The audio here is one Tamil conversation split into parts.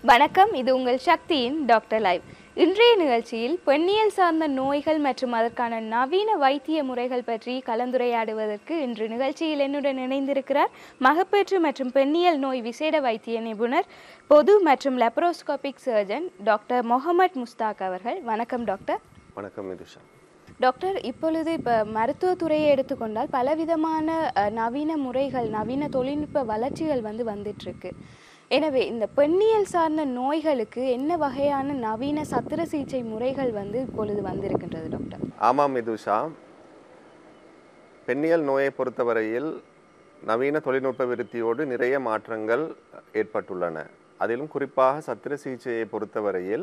வணக்கம் இது உங்கள் சக்தியின் டாக்டர் லைவ் இன்றைய நிகழ்ச்சியில் பெண்ணியல் சார்ந்த நோய்கள் மற்றும் அதற்கான நவீன வைத்திய முறைகள் பற்றி கலந்துரையாடுவதற்கு இன்று நிகழ்ச்சியில் என்னுடன் இணைந்திருக்கிறார் மகப்பேற்று மற்றும் பெண்ணியல் நோய் விசேட வைத்திய நிபுணர் பொது மற்றும் laparoscopic surgeon doctor Mohammed Mushtaq அவர்கள் வணக்கம் டாக்டர் வணக்கம் மிதுஷா டாக்டர் இப்பொழுது இப்போ மருத்துவத்துறையை எடுத்துக்கொண்டால் பலவிதமான அஹ், நவீன முறைகள் நவீன தொழில்நுட்ப வளர்ச்சிகள் வந்து வந்துட்டு இருக்கு எனவே இந்த பெண்ணியல் சார்ந்த நோய்களுக்கு என்ன வகையான நவீன சத்திர சிகிச்சை முறைகள் வந்து இப்பொழுது வந்திருக்கின்றது டாக்டர் ஆமாம் மிதுஷா பெண்ணியல் நோயை பொறுத்தவரையில் நவீன தொழில்நுட்ப விருத்தியோடு நிறைய மாற்றங்கள் ஏற்பட்டுள்ளன அதிலும் குறிப்பாக சத்திர சிகிச்சையை பொறுத்தவரையில்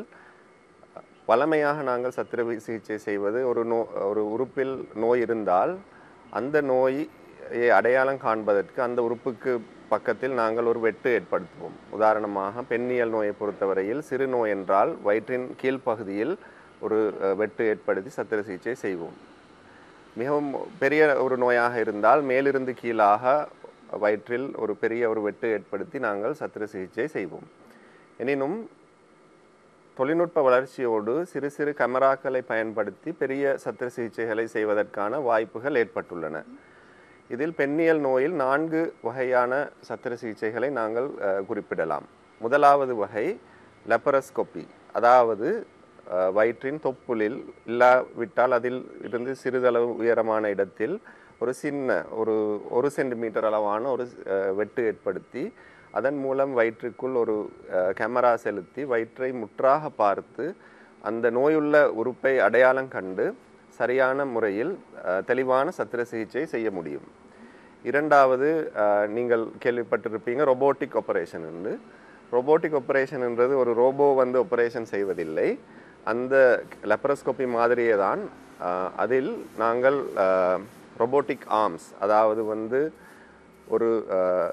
வழமையாக நாங்கள் சத்திர சிகிச்சை செய்வது ஒரு நோ ஒரு உறுப்பில் நோய் இருந்தால் அந்த நோயை அடையாளம் காண்பதற்கு அந்த உறுப்புக்கு பக்கத்தில் நாங்கள் ஒரு வெட்டு ஏற்படுத்துவோம் உதாரணமாக பெண்ணியல் நோயை பொறுத்தவரையில் சிறு நோய் என்றால் வயிற்றின் கீழ்ப்பகுதியில் ஒரு அஹ், வெட்டு ஏற்படுத்தி சத்திர சிகிச்சை செய்வோம் மிகவும் பெரிய ஒரு நோயாக இருந்தால் மேலிருந்து கீழாக வயிற்றில் ஒரு பெரிய ஒரு வெட்டு ஏற்படுத்தி நாங்கள் சத்திர சிகிச்சை செய்வோம் எனினும் தொழில்நுட்ப வளர்ச்சியோடு சிறு சிறு கேமராக்களை பயன்படுத்தி பெரிய சத்திர சிகிச்சைகளை செய்வதற்கான வாய்ப்புகள் ஏற்பட்டுள்ளன இதில் பெண்ணியல் நோயில் நான்கு வகையான சத்திர சிகிச்சைகளை நாங்கள் அஹ், குறிப்பிடலாம் முதலாவது வகை லெப்பரஸ்கோப்பி அதாவது அஹ், வயிற்றின் தொப்புளில் இல்லாவிட்டால் அதில் இருந்து சிறிதளவு உயரமான இடத்தில் ஒரு சின்ன ஒரு ஒரு சென்டிமீட்டர் அளவான ஒரு அஹ், வெட்டு ஏற்படுத்தி அதன் மூலம் வயிற்றுக்குள் ஒரு அஹ், கேமரா செலுத்தி வயிற்றை முற்றாக பார்த்து அந்த நோயுள்ள உறுப்பை அடையாளம் கண்டு சரியான முறையில் அஹ், தெளிவான சத்திர சிகிச்சை செய்ய முடியும் இரண்டாவது அஹ், நீங்கள் கேள்விப்பட்டிருப்பீங்க ரொபோட்டிக் ஆபரேஷன் என்று ரொபோட்டிக் ஆபரேஷன்ன்றது ஒரு ரோபோ வந்து ஆபரேஷன் செய்வதில்லை அந்த லெப்பரஸ்கோப்பி மாதிரியே தான் அஹ், அதில் நாங்கள் ரொபோட்டிக் ஆர்ம்ஸ் அதாவது வந்து ஒரு அஹ்,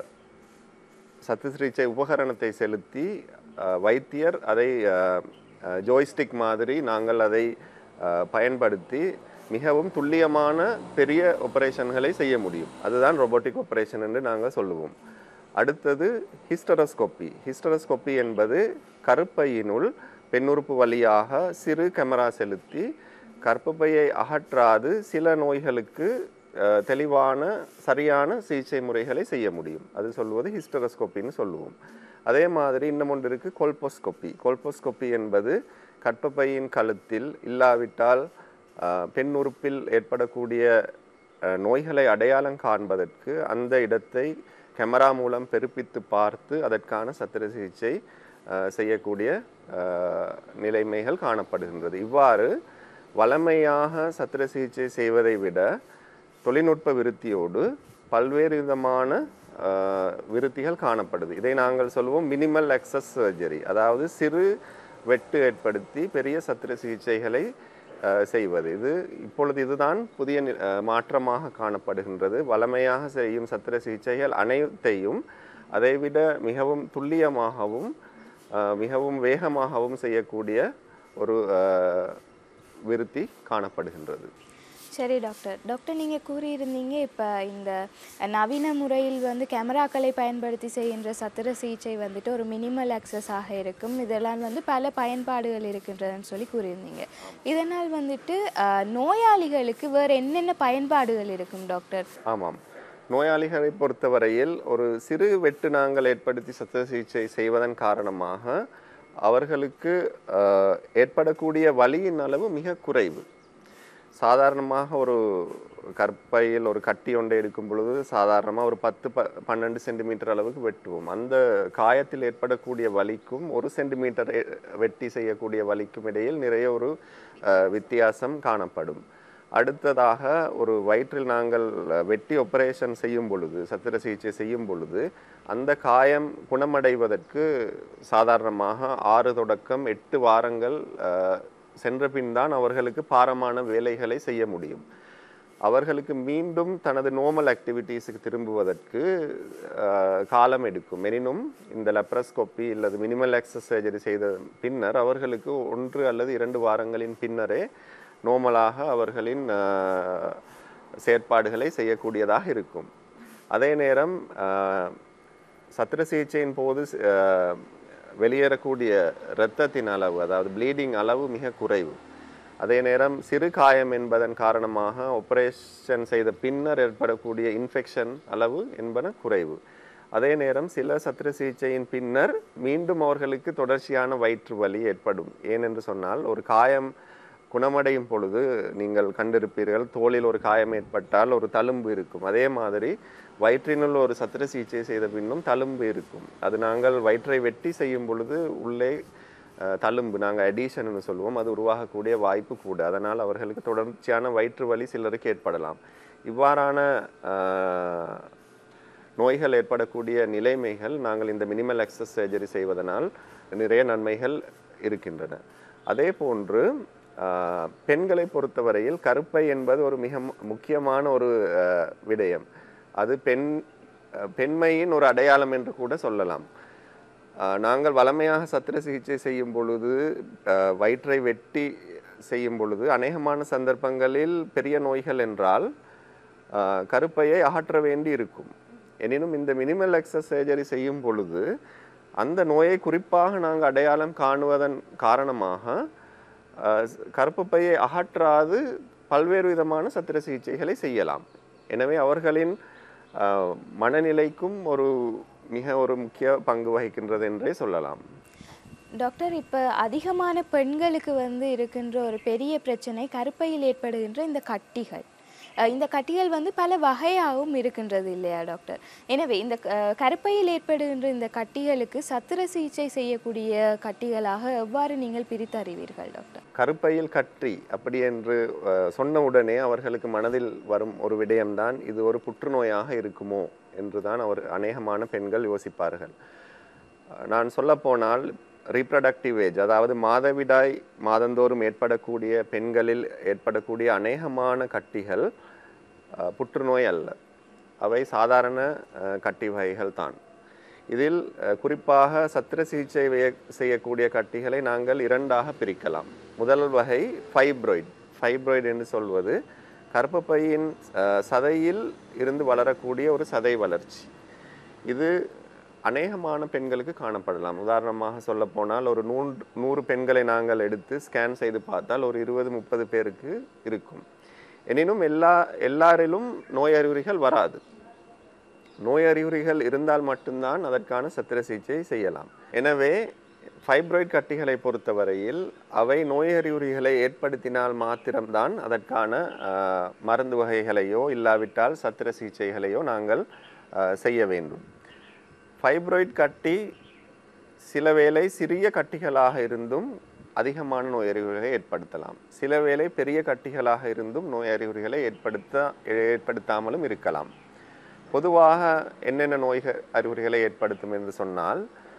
சத்து சிகிச்சை உபகரணத்தை செலுத்தி அஹ், வைத்தியர் அதை ஜோய்ஸ்டிக் மாதிரி நாங்கள் அதை அஹ், பயன்படுத்தி மிகவும் துல்லியமான பெரிய ஆபரேஷன்களை செய்ய முடியும் அதுதான் ரொபோட்டிக் ஆபரேஷன் என்று நாங்கள் சொல்லுவோம் அடுத்தது ஹிஸ்டரோஸ்கோப்பி ஹிஸ்டரோஸ்கோப்பி என்பது கருப்பையினுள் பெண்ணுறுப்பு வழியாக சிறு கேமரா செலுத்தி கர்ப்பப்பையை அகற்றாது சில நோய்களுக்கு அஹ், தெளிவான சரியான சிகிச்சை முறைகளை செய்ய முடியும் அது சொல்வது ஹிஸ்டரோஸ்கோப்பின்னு சொல்லுவோம் அதே மாதிரி இன்னும் ஒன்று இருக்குது கொல்போஸ்கோப்பி கொல்போஸ்கோப்பி என்பது கர்ப்பப்பையின் கழுத்தில் இல்லாவிட்டால் அஹ், பெண் உறுப்பில் ஏற்படக்கூடிய அஹ், நோய்களை அடையாளம் காண்பதற்கு அந்த இடத்தை கேமரா மூலம் பெருப்பித்து பார்த்து அதற்கான சத்திர சிகிச்சை அஹ், செய்யக்கூடிய அஹ், நிலைமைகள் காணப்படுகின்றது இவ்வாறு வழமையாக சத்திர சிகிச்சை செய்வதை விட தொழில்நுட்ப விருத்தியோடு பல்வேறு விதமான அஹ், விருத்திகள் காணப்படுது இதை நாங்கள் சொல்லுவோம் மினிமல் எக்ஸஸ் சர்ஜரி அதாவது சிறு வெட்டு ஏற்படுத்தி பெரிய சத்திர சிகிச்சைகளை அஹ், செய்வது இது இப்பொழுது இதுதான் புதிய நி- அஹ், மாற்றமாக காணப்படுகின்றது வழமையாக செய்யும் சத்திர சிகிச்சைகள் அனைத்தையும் அதைவிட மிகவும் துல்லியமாகவும் அஹ், மிகவும் வேகமாகவும் செய்யக்கூடிய ஒரு அஹ், விருத்தி காணப்படுகின்றது சரி டாக்டர் டாக்டர் நீங்கள் கூறியிருந்தீங்க இப்போ இந்த நவீன முறையில் வந்து கேமராக்களை பயன்படுத்தி செய்கின்ற சத்திர சிகிச்சை வந்துட்டு ஒரு மினிமல் ஆக இருக்கும் இதெல்லாம் வந்து பல பயன்பாடுகள் இருக்கின்றதுன்னு சொல்லி கூறியிருந்தீங்க இதனால் வந்துட்டு அஹ், நோயாளிகளுக்கு வேறு என்னென்ன பயன்பாடுகள் இருக்கும் டாக்டர் ஆமாம் நோயாளிகளை பொறுத்தவரையில் ஒரு சிறு வெட்டு நாங்கள் ஏற்படுத்தி சத்திர சிகிச்சை செய்வதன் காரணமாக அவர்களுக்கு அஹ், ஏற்படக்கூடிய வலியின் அளவு மிக குறைவு சாதாரணமாக ஒரு கற்பையில் ஒரு கட்டி ஒன்றை எடுக்கும் பொழுது சாதாரணமாக ஒரு பத்து ப பன்னெண்டு சென்டிமீட்டர் அளவுக்கு வெட்டுவோம் அந்த காயத்தில் ஏற்படக்கூடிய வலிக்கும் ஒரு சென்டிமீட்டர் எ- வெட்டி செய்யக்கூடிய வலிக்கும் இடையில் நிறைய ஒரு அஹ், வித்தியாசம் காணப்படும் அடுத்ததாக ஒரு வயிற்றில் நாங்கள் அஹ், வெட்டி ஆபரேஷன் செய்யும் பொழுது சத்திர சிகிச்சை செய்யும் பொழுது அந்த காயம் குணமடைவதற்கு சாதாரணமாக ஆறு தொடக்கம் எட்டு வாரங்கள் அஹ், சென்ற பின் தான் அவர்களுக்கு பாரமான வேலைகளை செய்ய முடியும் அவர்களுக்கு மீண்டும் தனது நார்மல் ஆக்டிவிட்டீஸுக்கு திரும்புவதற்கு அஹ், காலம் எடுக்கும் எனினும் இந்த லெப்ரஸ்கோப்பி அல்லது மினிமல் ஆக்சஸ் சர்ஜரி செய்த பின்னர் அவர்களுக்கு ஒன்று அல்லது இரண்டு வாரங்களின் பின்னரே நோமலாக அவர்களின் அஹ், செயற்பாடுகளை செய்யக்கூடியதாக இருக்கும் அதே நேரம் அஹ், சத்திர சிகிச்சையின் போது அஹ், வெளியேறக்கூடிய இரத்தத்தின் அளவு அதாவது ப்ளீடிங் அளவு மிக குறைவு அதே நேரம் சிறு காயம் என்பதன் காரணமாக ஆபரேஷன் செய்த பின்னர் ஏற்படக்கூடிய இன்ஃபெக்ஷன் அளவு என்பன குறைவு அதே நேரம் சில சத்திர சிகிச்சையின் பின்னர் மீண்டும் அவர்களுக்கு தொடர்ச்சியான வயிற்று வலி ஏற்படும் ஏனென்று சொன்னால் ஒரு காயம் குணமடையும் பொழுது நீங்கள் கண்டிருப்பீர்கள் தோலில் ஒரு காயம் ஏற்பட்டால் ஒரு தழும்பு இருக்கும் அதே மாதிரி வயிற்றினுள் ஒரு சத்திர சிகிச்சை செய்த பின்னும் தழும்பு இருக்கும் அது நாங்கள் வயிற்றை வெட்டி செய்யும் பொழுது உள்ளே அஹ், தழும்பு நாங்கள் அடிஷன்னு சொல்லுவோம் அது உருவாகக்கூடிய வாய்ப்பு கூட அதனால் அவர்களுக்கு தொடர்ச்சியான வயிற்று வலி சிலருக்கு ஏற்படலாம் இவ்வாறான அஹ், நோய்கள் ஏற்படக்கூடிய நிலைமைகள் நாங்கள் இந்த மினிமல் எக்ஸஸ் சர்ஜரி செய்வதனால் நிறைய நன்மைகள் இருக்கின்றன அதே போன்று ஆஹ், பெண்களை பொறுத்தவரையில் கருப்பை என்பது ஒரு மிக மு- முக்கியமான ஒரு ஆஹ், விடயம் அது பெண் ஆஹ், பெண்மையின் ஒரு அடையாளம் என்று கூட சொல்லலாம் ஆஹ், நாங்கள் வளமையாக சத்திர சிகிச்சை செய்யும் பொழுது ஆஹ், வயிற்றை வெட்டி செய்யும் பொழுது அநேகமான சந்தர்ப்பங்களில் பெரிய நோய்கள் என்றால் ஆஹ், கருப்பையை அகற்ற வேண்டி இருக்கும் எனினும் இந்த மினிமல் எக்ஸஸ் சர்ஜரி செய்யும் பொழுது அந்த நோயை குறிப்பாக நாங்கள் அடையாளம் காணுவதன் காரணமாக ஆஹ், கருப்பப்பையை அகற்றாது பல்வேறு விதமான சத்திர சிகிச்சைகளை செய்யலாம் எனவே அவர்களின் ஆஹ், மனநிலைக்கும் ஒரு மிக ஒரு முக்கிய பங்கு வகிக்கின்றது என்றே சொல்லலாம் டாக்டர் இப்போ அதிகமான பெண்களுக்கு வந்து இருக்கின்ற ஒரு பெரிய பிரச்சனை கருப்பையில் ஏற்படுகின்ற இந்த கட்டிகள் அஹ் இந்த கட்டிகள் வந்து பல வகையாகவும் இருக்கின்றது இல்லையா டாக்டர் எனவே இந்த அஹ், கருப்பையில் ஏற்படுகின்ற இந்த கட்டிகளுக்கு சத்திர சிகிச்சை செய்யக்கூடிய கட்டிகளாக எவ்வாறு நீங்கள் பிரித்தறிவீர்கள் டாக்டர் கருப்பையில் கற்றி அப்படி என்று அஹ், சொன்ன உடனே அவர்களுக்கு மனதில் வரும் ஒரு விடயம்தான் இது ஒரு புற்றுநோயாக இருக்குமோ என்றுதான் அவர் அநேகமான பெண்கள் யோசிப்பார்கள் அஹ், நான் சொல்லப்போனால் ரீப்ரடக்டிவ் ஏஜ் அதாவது மாதவிடாய் மாதந்தோறும் ஏற்படக்கூடிய பெண்களில் ஏற்படக்கூடிய அநேகமான கட்டிகள் அஹ், புற்றுநோய் அல்ல அவை சாதாரண அஹ், கட்டி வகைகள் தான் இதில் அஹ், குறிப்பாக சத்திர சிகிச்சை வே- செய்யக்கூடிய கட்டிகளை நாங்கள் இரண்டாக பிரிக்கலாம் முதல் வகை ஃபைப்ராய்ட் ஃபைப்ராய்டு என்று சொல்வது கர்ப்பப்பையின் அஹ், சதையில் இருந்து வளரக்கூடிய ஒரு சதை வளர்ச்சி இது அநேகமான பெண்களுக்கு காணப்படலாம் உதாரணமாக சொல்லப்போனால் ஒரு நூறு நூறு பெண்களை நாங்கள் எடுத்து ஸ்கேன் செய்து பார்த்தால் ஒரு இருபது முப்பது பேருக்கு இருக்கும் எனினும் எல்லா எல்லாரிலும் நோய் அறிகுறிகள் வராது நோய் அறிகுறிகள் இருந்தால் மட்டும்தான் அதற்கான சத்திர சிகிச்சை செய்யலாம் எனவே ஃபைப்ராய்ட் கட்டிகளை பொறுத்தவரையில் அவை நோய் அறிகுறிகளை ஏற்படுத்தினால் மாத்திரம்தான் அதற்கான ஆஹ், மருந்து வகைகளையோ இல்லாவிட்டால் சத்திர சிகிச்சைகளையோ நாங்கள் ஆஹ், செய்ய வேண்டும் ஃபைப்ராய்ட் கட்டி சில வேளை சிறிய கட்டிகளாக இருந்தும் அதிகமான நோய் அறிகுறிகளை ஏற்படுத்தலாம் சில வேளை பெரிய கட்டிகளாக இருந்தும் நோய் அறிகுறிகளை ஏற்படுத்த ஏற்படுத்தாமலும் இருக்கலாம் பொதுவாக என்னென்ன நோய் அறிகுறிகளை ஏற்படுத்தும் என்று சொன்னால்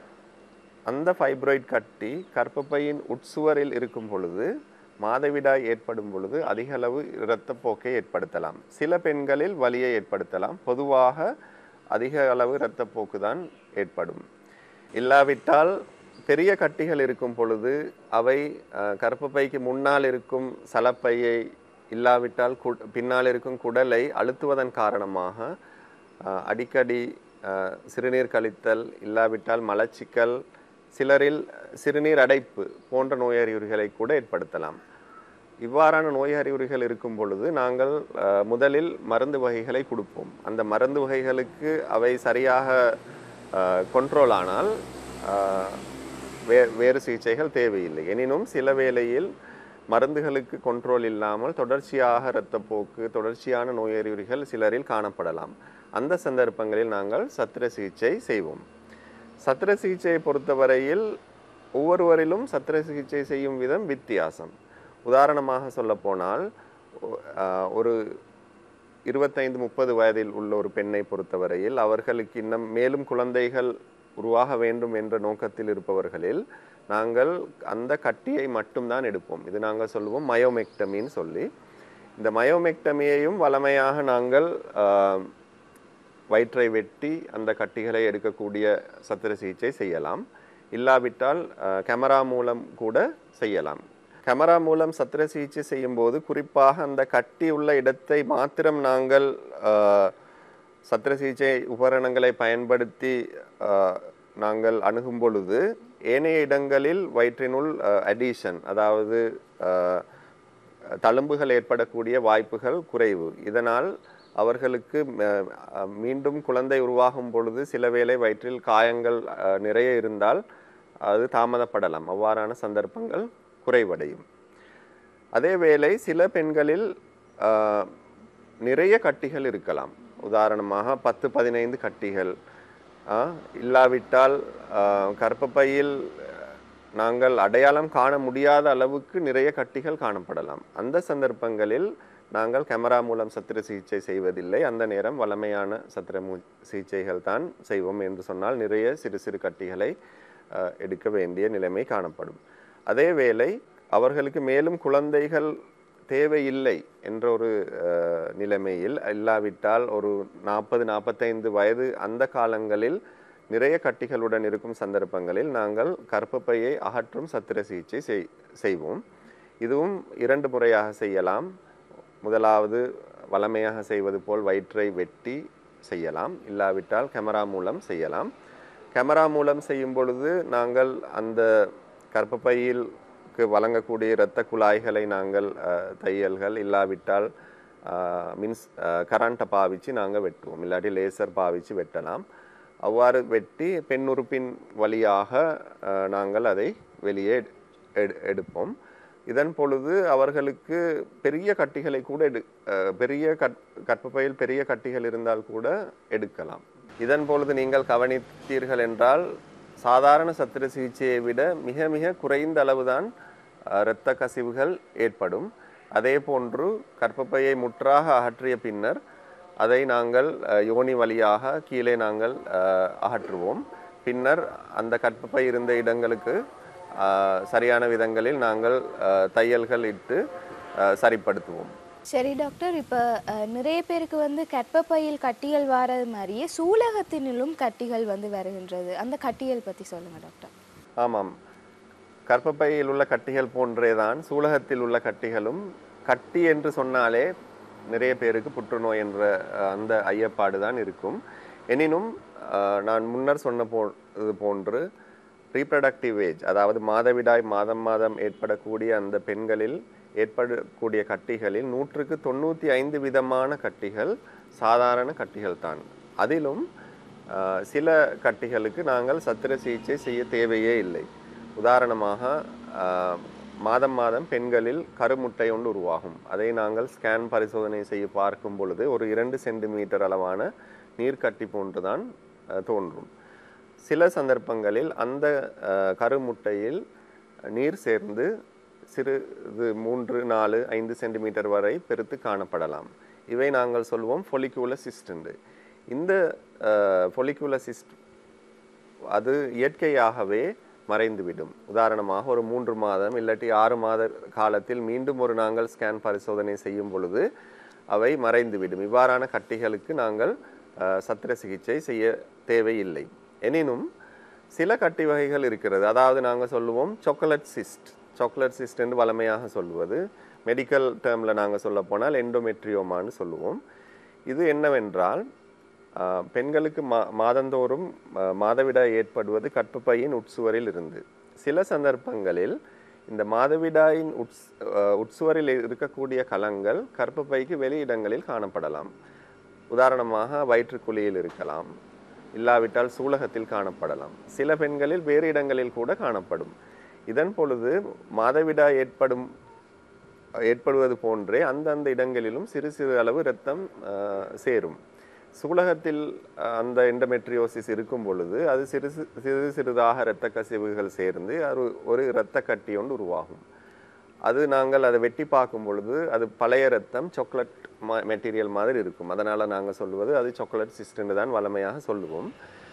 அந்த ஃபைப்ராய்ட் கட்டி கர்ப்பப்பையின் உட்சுவரில் இருக்கும் பொழுது மாதவிடாய் ஏற்படும் பொழுது அதிக அளவு இரத்தப்போக்கை ஏற்படுத்தலாம் சில பெண்களில் வலியை ஏற்படுத்தலாம் பொதுவாக அதிக அளவு இரத்தப்போக்கு தான் ஏற்படும் இல்லாவிட்டால் பெரிய கட்டிகள் இருக்கும் பொழுது அவை அஹ், கர்ப்பப்பைக்கு முன்னால் இருக்கும் சலப்பையை இல்லாவிட்டால் கு பின்னால் இருக்கும் குடலை அழுத்துவதன் காரணமாக அஹ், அடிக்கடி அஹ், சிறுநீர் கழித்தல் இல்லாவிட்டால் மலச்சிக்கல் சிலரில் சிறுநீர் அடைப்பு போன்ற நோய் அறிகுறிகளை கூட ஏற்படுத்தலாம் இவ்வாறான நோய் அறிகுறிகள் இருக்கும் பொழுது நாங்கள் அஹ், முதலில் மருந்து வகைகளை கொடுப்போம் அந்த மருந்து வகைகளுக்கு அவை சரியாக கொண்ட்ரோல் ஆனால் அஹ், வே வேறு சிகிச்சைகள் தேவையில்லை எனினும் சில வேளையில் மருந்துகளுக்கு கண்ட்ரோல் இல்லாமல் தொடர்ச்சியாக இரத்தப்போக்கு தொடர்ச்சியான நோய் அறிகுறிகள் சிலரில் காணப்படலாம் அந்த சந்தர்ப்பங்களில் நாங்கள் சத்திர சிகிச்சை செய்வோம் சத்திர சிகிச்சையை பொறுத்தவரையில் ஒவ்வொருவரிலும் சத்திர சிகிச்சை செய்யும் விதம் வித்தியாசம் உதாரணமாக சொல்லப்போனால் ஒ- ஆஹ் ஒரு இருபத்தைந்து முப்பது வயதில் உள்ள ஒரு பெண்ணை பொறுத்தவரையில் அவர்களுக்கு இன்னும் மேலும் குழந்தைகள் உருவாக வேண்டும் என்ற நோக்கத்தில் இருப்பவர்களில் நாங்கள் அந்த கட்டியை மட்டும்தான் எடுப்போம் இது நாங்கள் சொல்லுவோம் மயோமெக்டமின்னு சொல்லி இந்த மயோமெக்டமியையும் வளமையாக நாங்கள் ஆஹ், வயிற்றை வெட்டி அந்த கட்டிகளை எடுக்கக்கூடிய சத்திர சிகிச்சை செய்யலாம் இல்லாவிட்டால் அஹ், கேமரா மூலம் கூட செய்யலாம் கேமரா மூலம் சத்திர சிகிச்சை செய்யும்போது குறிப்பாக அந்த கட்டி உள்ள இடத்தை மாத்திரம் நாங்கள் அஹ், சத்திர சிகிச்சை உபகரணங்களை பயன்படுத்தி அஹ், நாங்கள் அணுகும் பொழுது ஏனைய இடங்களில் வயிற்றினுள் அடிஷன் அதாவது அஹ், தழும்புகள் ஏற்படக்கூடிய வாய்ப்புகள் குறைவு இதனால் அவர்களுக்கு ம- அஹ், மீண்டும் குழந்தை உருவாகும் பொழுது சில வேளை வயிற்றில் காயங்கள் அஹ், நிறைய இருந்தால் அது தாமதப்படலாம் அவ்வாறான சந்தர்ப்பங்கள் குறைவடையும் அதே வேளை சில பெண்களில் ஆஹ், நிறைய கட்டிகள் இருக்கலாம் உதாரணமாக பத்து பதினைந்து கட்டிகள் ஆஹ், இல்லாவிட்டால் ஆஹ், கர்ப்பப்பையில் நாங்கள் அடையாளம் காண முடியாத அளவுக்கு நிறைய கட்டிகள் காணப்படலாம் அந்த சந்தர்ப்பங்களில் நாங்கள் கேமரா மூலம் சத்திர சிகிச்சை செய்வதில்லை அந்த நேரம் வழமையான சத்திர மூ சிகிச்சைகள் தான் செய்வோம் என்று சொன்னால் நிறைய சிறு சிறு கட்டிகளை ஆஹ், எடுக்க வேண்டிய நிலைமை காணப்படும் அதே வேளை அவர்களுக்கு மேலும் குழந்தைகள் தேவையில்லை என்ற ஒரு அஹ், நிலைமையில் இல்லாவிட்டால் ஒரு நாற்பது நாற்பத்தைந்து வயது அந்த காலங்களில் நிறைய கட்டிகளுடன் இருக்கும் சந்தர்ப்பங்களில் நாங்கள் கர்ப்பப்பையை அகற்றும் சத்திர சிகிச்சை செய் செய்வோம் இதுவும் இரண்டு முறையாக செய்யலாம் முதலாவது வழமையாக செய்வது போல் வயிற்றை வெட்டி செய்யலாம் இல்லாவிட்டால் கேமரா மூலம் செய்யலாம் கேமரா மூலம் செய்யும் பொழுது நாங்கள் அந்த கர்ப்பப்பையில் க்கு வழங்கக்கூடிய இரத்த குழாய்களை நாங்கள் அஹ், தையல்கள் இல்லாவிட்டால் அஹ், மின்ஸ் கரண்ட்டை பாவிச்சு நாங்கள் வெட்டுவோம் இல்லாட்டி லேசர் பாவிச்சு வெட்டலாம் அவ்வாறு வெட்டி பெண் உறுப்பின் வழியாக அஹ், நாங்கள் அதை வெளியே எடு- எடு எடுப்போம் இதன் பொழுது அவர்களுக்கு பெரிய கட்டிகளை கூட எடு அஹ், பெரிய கட் கற்பப்பையில் பெரிய கட்டிகள் இருந்தால் கூட எடுக்கலாம் இதன் பொழுது நீங்கள் கவனித்தீர்கள் என்றால் சாதாரண சத்திர சிகிச்சையை விட மிக மிக குறைந்த அளவுதான் அஹ், இரத்த கசிவுகள் ஏற்படும் அதே போன்று கர்ப்பப்பையை முற்றாக அகற்றிய பின்னர் அதை நாங்கள் அஹ், யோனி வழியாக கீழே நாங்கள் அஹ், அகற்றுவோம் பின்னர் அந்த கர்ப்பப்பை இருந்த இடங்களுக்கு அஹ், சரியான விதங்களில் நாங்கள் அஹ், தையல்கள் இட்டு அஹ், சரிப்படுத்துவோம் சரி டாக்டர் இப்போ நிறைய பேருக்கு வந்து கர்ப்பப்பையில் கட்டிகள் வாரது மாதிரியே சூலகத்தினிலும் கட்டிகள் வந்து வருகின்றது அந்த கட்டிகள் பற்றி சொல்லுங்க டாக்டர் ஆமாம் கர்ப்பப்பையில் உள்ள கட்டிகள் போன்றேதான் சூலகத்தில் உள்ள கட்டிகளும் கட்டி என்று சொன்னாலே நிறைய பேருக்கு புற்றுநோய் என்ற அஹ், அந்த ஐயப்பாடு தான் இருக்கும் எனினும் அஹ், நான் முன்னர் சொன்ன போ இது போன்று ரீப்ரடக்டிவ் ஏஜ் அதாவது மாதவிடாய் மாதம் மாதம் ஏற்படக்கூடிய அந்த பெண்களில் ஏற்படக்கூடிய கட்டிகளில் நூற்றுக்கு தொண்ணூற்றி ஐந்து விதமான கட்டிகள் சாதாரண கட்டிகள் தான் அதிலும் ஆஹ், சில கட்டிகளுக்கு நாங்கள் சத்திர சிகிச்சை செய்ய தேவையே இல்லை உதாரணமாக ஆஹ், மாதம் மாதம் பெண்களில் கருமுட்டை ஒன்று உருவாகும் அதை நாங்கள் ஸ்கேன் பரிசோதனை செய்ய பார்க்கும் பொழுது ஒரு இரண்டு சென்டிமீட்டர் அளவான நீர்க்கட்டி போன்றுதான் ஆஹ், தோன்றும் சில சந்தர்ப்பங்களில் அந்த ஆஹ், கருமுட்டையில் நீர் சேர்ந்து சிறு இது மூன்று நாலு ஐந்து சென்டிமீட்டர் வரை பெருத்து காணப்படலாம் இவை நாங்கள் சொல்வோம் ஃபொலிகுலர் சிஸ்டண்டு இந்த ஃபொலிகுலர் சிஸ்ட் அது இயற்கையாகவே மறைந்துவிடும் உதாரணமாக ஒரு மூன்று மாதம் இல்லாட்டி ஆறு மாத காலத்தில் மீண்டும் ஒரு நாங்கள் ஸ்கேன் பரிசோதனை செய்யும் பொழுது அவை மறைந்துவிடும் இவ்வாறான கட்டிகளுக்கு நாங்கள் அஹ், சத்திர சிகிச்சை செய்ய தேவையில்லை எனினும் சில கட்டி வகைகள் இருக்கிறது அதாவது நாங்கள் சொல்லுவோம் சாக்லேட் சிஸ்ட் சாக்லேட் சிஸ்ட் என்று வழமையாக சொல்லுவது மெடிக்கல் டேர்மில் நாங்கள் சொல்ல போனால் எண்டோமெட்ரியோமான்னு சொல்லுவோம் இது என்னவென்றால் ஆஹ், பெண்களுக்கு மா மாதந்தோறும் ஆஹ், மாதவிடாய் ஏற்படுவது கற்பப்பையின் உட்சுவரில் இருந்து சில சந்தர்ப்பங்களில் இந்த மாதவிடாயின் உட்ஸ் ஆஹ், உட்சுவரில் இருக்கக்கூடிய கலங்கள் கற்பப்பைக்கு வெளியிடங்களில் காணப்படலாம் உதாரணமாக வயிற்றுக்குழியில் இருக்கலாம் இல்லாவிட்டால் சூலகத்தில் காணப்படலாம் சில பெண்களில் வேறு இடங்களில் கூட காணப்படும் இதன் பொழுது மாதவிடாய் ஏற்படும் ஏற்படுவது போன்றே அந்தந்த இடங்களிலும் சிறு சிறு அளவு இரத்தம் ஆஹ், சேரும் சூலகத்தில் ஆஹ், அந்த எண்டமெட்ரியோசிஸ் இருக்கும் பொழுது அது சிறு சி- சிறு சிறிதாக இரத்த கசிவுகள் சேர்ந்து அது ஒரு இரத்த கட்டி ஒன்று உருவாகும் அது நாங்கள் அதை வெட்டி பார்க்கும் பொழுது அது பழைய ரத்தம் சாக்லேட் மெட்டீரியல் மாதிரி இருக்கும் அதனால் நாங்கள் சொல்லுவது அது சாக்லேட் சிஸ்டன்னு தான் வழமையாக சொல்லுவோம்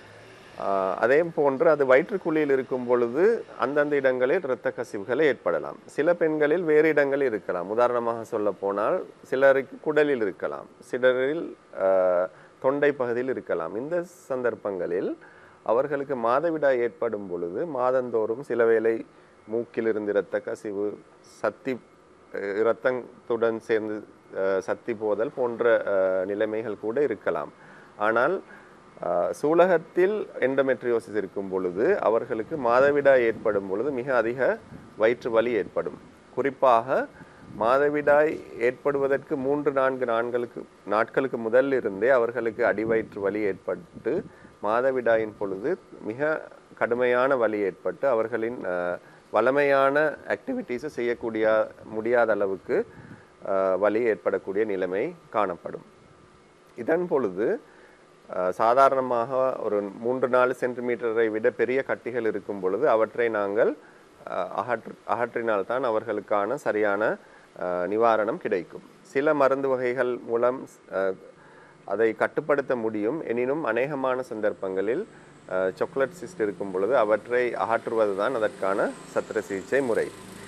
ஆஹ் அதே போன்று அது வயிற்றுக்குழியில் இருக்கும் பொழுது அந்தந்த இடங்களில் இரத்த கசிவுகள் ஏற்படலாம் சில பெண்களில் வேறு இடங்களில் இருக்கலாம் உதாரணமாக சொல்ல போனால் சிலருக்கு குடலில் இருக்கலாம் சிலரில் ஆஹ், தொண்டை பகுதியில் இருக்கலாம் இந்த சந்தர்ப்பங்களில் அவர்களுக்கு மாதவிடாய் ஏற்படும் பொழுது மாதந்தோறும் சில வேளை மூக்கிலிருந்து இரத்த கசிவு சத்தி அஹ், இரத்தத்துடன் சேர்ந்து அஹ், சத்தி போதல் போன்ற அஹ், நிலைமைகள் கூட இருக்கலாம் ஆனால் ஆஹ் சூலகத்தில் எண்டமெட்ரியோசிஸ் இருக்கும் பொழுது அவர்களுக்கு மாதவிடாய் ஏற்படும் பொழுது மிக அதிக வயிற்று வலி ஏற்படும் குறிப்பாக மாதவிடாய் ஏற்படுவதற்கு மூன்று நான்கு நாட்களுக்கு நாட்களுக்கு முதல் இருந்தே அவர்களுக்கு அடிவயிற்று வலி ஏற்பட்டு மாதவிடாயின் பொழுது மிக கடுமையான வலி ஏற்பட்டு அவர்களின் ஆஹ், வழமையான ஆக்டிவிட்டீஸை செய்யக்கூடிய முடியாத அளவுக்கு ஆஹ், வலி ஏற்படக்கூடிய நிலைமை காணப்படும் இதன் பொழுது அஹ், சாதாரணமாக ஒரு மூன்று நாலு சென்டிமீட்டரை விட பெரிய கட்டிகள் இருக்கும் பொழுது அவற்றை நாங்கள் அஹ், அகற்று அகற்றினால் தான் அவர்களுக்கான சரியான அஹ், நிவாரணம் கிடைக்கும் சில மருந்து வகைகள் மூலம் அஹ், அதை கட்டுப்படுத்த முடியும் எனினும் அநேகமான சந்தர்ப்பங்களில் சாக்லேட் சிஸ்ட் இருக்கும் பொழுது அவற்றை அகற்றுவது தான் அதற்கான சத்திர சிகிச்சை முறை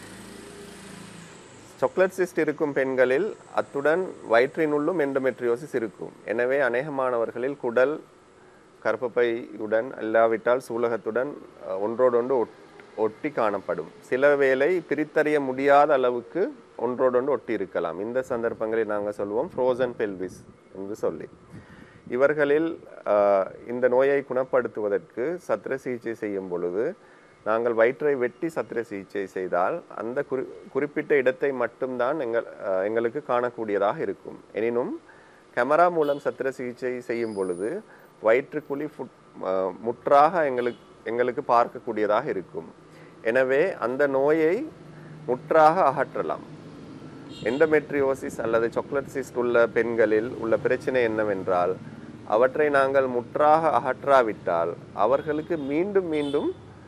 சாக்லேட் சிஸ்ட் இருக்கும் பெண்களில் அத்துடன் வயிற்றினுள்ளும் எண்டோமெட்ரியோசிஸ் இருக்கும் எனவே அநேகமானவர்களில் குடல் கர்ப்பப்பையுடன் இல்லாவிட்டால் சூலகத்துடன் அஹ், ஒன்றோடொன்று ஒட்- ஒட்டி காணப்படும் சில வேளை பிரித்தறிய முடியாத அளவுக்கு ஒன்றோடொன்று ஒட்டி இருக்கலாம் இந்த சந்தர்ப்பங்களில் நாங்கள் சொல்லுவோம் ஃப்ரோசன் பெல்விஸ் என்று சொல்லி இவர்களில் அஹ், இந்த நோயை குணப்படுத்துவதற்கு சத்திர சிகிச்சை செய்யும் பொழுது நாங்கள் வயிற்றை வெட்டி சத்திர சிகிச்சை செய்தால் அந்த குறி குறிப்பிட்ட இடத்தை மட்டும்தான் எங்கள் அஹ், எங்களுக்கு காணக்கூடியதாக இருக்கும் எனினும் கேமரா மூலம் சத்திர சிகிச்சை செய்யும் பொழுது வயிற்றுக்குழி ஃபுட் அஹ், முற்றாக எங்களுக்கு எங்களுக்கு பார்க்கக்கூடியதாக இருக்கும் எனவே அந்த நோயை முற்றாக அகற்றலாம் எண்டமெட்ரியோசிஸ் அல்லது சாக்லேட் சிஸ்ட் உள்ள பெண்களில் உள்ள பிரச்சனை என்னவென்றால் அவற்றை நாங்கள் முற்றாக அகற்றாவிட்டால் அவர்களுக்கு மீண்டும் மீண்டும்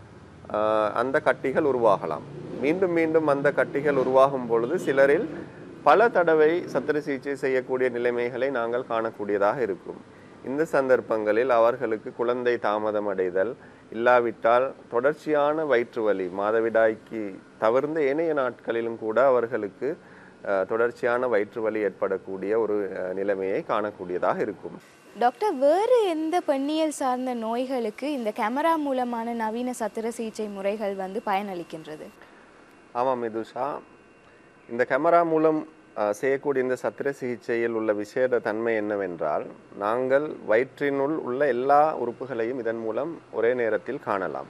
ஆஹ், அந்த கட்டிகள் உருவாகலாம் மீண்டும் மீண்டும் அந்த கட்டிகள் உருவாகும் பொழுது சிலரில் பல தடவை சத்திர சிகிச்சை செய்யக்கூடிய நிலைமைகளை நாங்கள் காணக்கூடியதாக இருக்கும் இந்த சந்தர்ப்பங்களில் அவர்களுக்கு குழந்தை தாமதம் அடைதல் இல்லாவிட்டால் தொடர்ச்சியான வயிற்று வலி மாதவிடாய்க்கு தவிர்ந்த ஏனைய நாட்களிலும் கூட அவர்களுக்கு அஹ், தொடர்ச்சியான வயிற்று வலி ஏற்படக்கூடிய ஒரு அஹ், நிலைமையை காணக்கூடியதாக இருக்கும் டாக்டர் வேறு எந்த பெண்ணியல் சார்ந்த நோய்களுக்கு இந்த கேமரா மூலமான நவீன சத்திர சிகிச்சை முறைகள் வந்து பயனளிக்கின்றது ஆமாம் மிதுஷா இந்த கேமரா மூலம் அஹ், செய்யக்கூடிய இந்த சத்திர சிகிச்சையில் உள்ள விசேட தன்மை என்னவென்றால் நாங்கள் வயிற்றினுள் உள்ள எல்லா உறுப்புகளையும் இதன் மூலம் ஒரே நேரத்தில் காணலாம்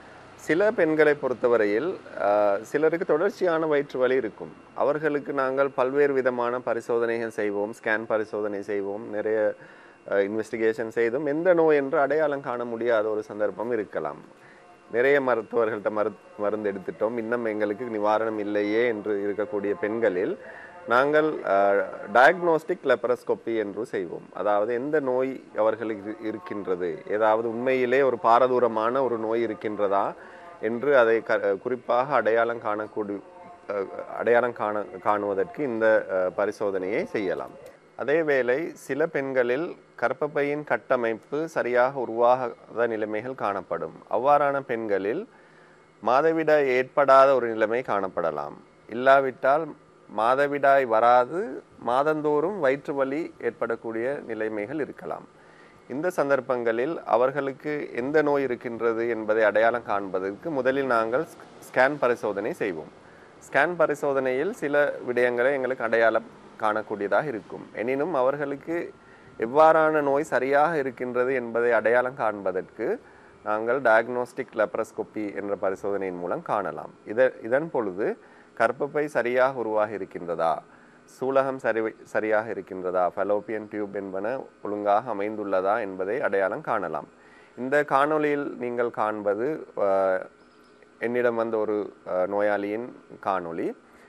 சில பெண்களை பொறுத்தவரையில் அஹ், சிலருக்கு தொடர்ச்சியான வயிற்று வலி இருக்கும் அவர்களுக்கு நாங்கள் பல்வேறு விதமான பரிசோதனைகள் செய்வோம் ஸ்கேன் பரிசோதனை செய்வோம் நிறைய இன்வெஸ்டிகேஷன் செய்தும் எந்த நோய் என்று அடையாளம் காண முடியாத ஒரு சந்தர்ப்பம் இருக்கலாம் நிறைய மருத்துவர்கள்ட்ட மரு மருந்து எடுத்துட்டோம் இன்னும் எங்களுக்கு நிவாரணம் இல்லையே என்று இருக்கக்கூடிய பெண்களில் நாங்கள் டயக்னோஸ்டிக் லெப்பரஸ்கோப்பி என்று செய்வோம் அதாவது எந்த நோய் அவர்களுக்கு இரு- இருக்கின்றது ஏதாவது உண்மையிலே ஒரு பாரதூரமான ஒரு நோய் இருக்கின்றதா என்று அதை க குறிப்பாக அடையாளம் காணக்கூடிய அஹ், அடையாளம் காண காணுவதற்கு இந்த அஹ், பரிசோதனையை செய்யலாம் அதேவேளை சில பெண்களில் கர்ப்பப்பையின் கட்டமைப்பு சரியாக உருவாகாத நிலைமைகள் காணப்படும் அவ்வாறான பெண்களில் மாதவிடாய் ஏற்படாத ஒரு நிலைமை காணப்படலாம் இல்லாவிட்டால் மாதவிடாய் வராது மாதந்தோறும் வயிற்று வலி ஏற்படக்கூடிய நிலைமைகள் இருக்கலாம் இந்த சந்தர்ப்பங்களில் அவர்களுக்கு எந்த நோய் இருக்கின்றது என்பதை அடையாளம் காண்பதற்கு முதலில் நாங்கள் ஸ்கேன் பரிசோதனை செய்வோம் ஸ்கேன் பரிசோதனையில் சில விடயங்களை எங்களுக்கு அடையாளம் காணக்கூடியதாக இருக்கும் எனினும் அவர்களுக்கு எவ்வாறான நோய் சரியாக இருக்கின்றது என்பதை அடையாளம் காண்பதற்கு நாங்கள் டயக்னோஸ்டிக் லெப்ரஸ்கோப்பி என்ற பரிசோதனையின் மூலம் காணலாம் இத இதன் பொழுது கர்ப்பப்பை சரியாக உருவாகி இருக்கின்றதா சூலகம் சரி சரியாக இருக்கின்றதா ஃபெலோப்பியன் டியூப் என்பன ஒழுங்காக அமைந்துள்ளதா என்பதை அடையாளம் காணலாம் இந்த காணொளியில் நீங்கள் காண்பது அஹ், என்னிடம் வந்த ஒரு அஹ், நோயாளியின் காணொளி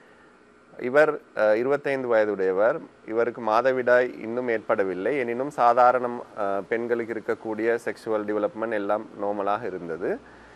இவர் அஹ், 25 வயதுடையவர் இவருக்கு மாதவிடாய் இன்னும் ஏற்படவில்லை எனினும் சாதாரண அஹ், பெண்களுக்கு இருக்கக்கூடிய செக்ஷுவல் டெவலப்மெண்ட் எல்லாம் நார்மலாக இருந்தது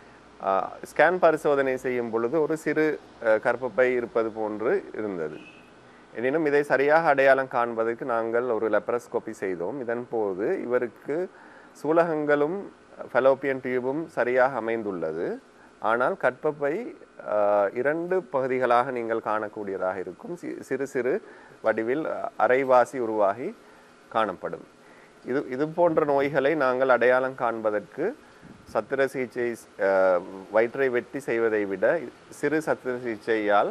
ஸ்கேன் பரிசோதனை செய்யும் பொழுது ஒரு சிறு அஹ், கர்ப்பப்பை இருப்பது போன்று இருந்தது எனினும் இதை சரியாக அடையாளம் காண்பதற்கு நாங்கள் ஒரு லெப்ரஸ்கோப்பி செய்தோம் இதன் போது இவருக்கு சூலகங்களும் ஃபெலோப்பியன் டியூபும் சரியாக அமைந்துள்ளது ஆனால் கற்பப்பை ஆஹ், இரண்டு பகுதிகளாக நீங்கள் காணக்கூடியதாக இருக்கும் சி- சிறு சிறு வடிவில் அஹ், அரைவாசி உருவாகி காணப்படும் இது இது போன்ற நோய்களை நாங்கள் அடையாளம் காண்பதற்கு சத்திர சிகிச்சை அஹ், வயிற்றை வெட்டி செய்வதை விட சிறு சத்திர சிகிச்சையால்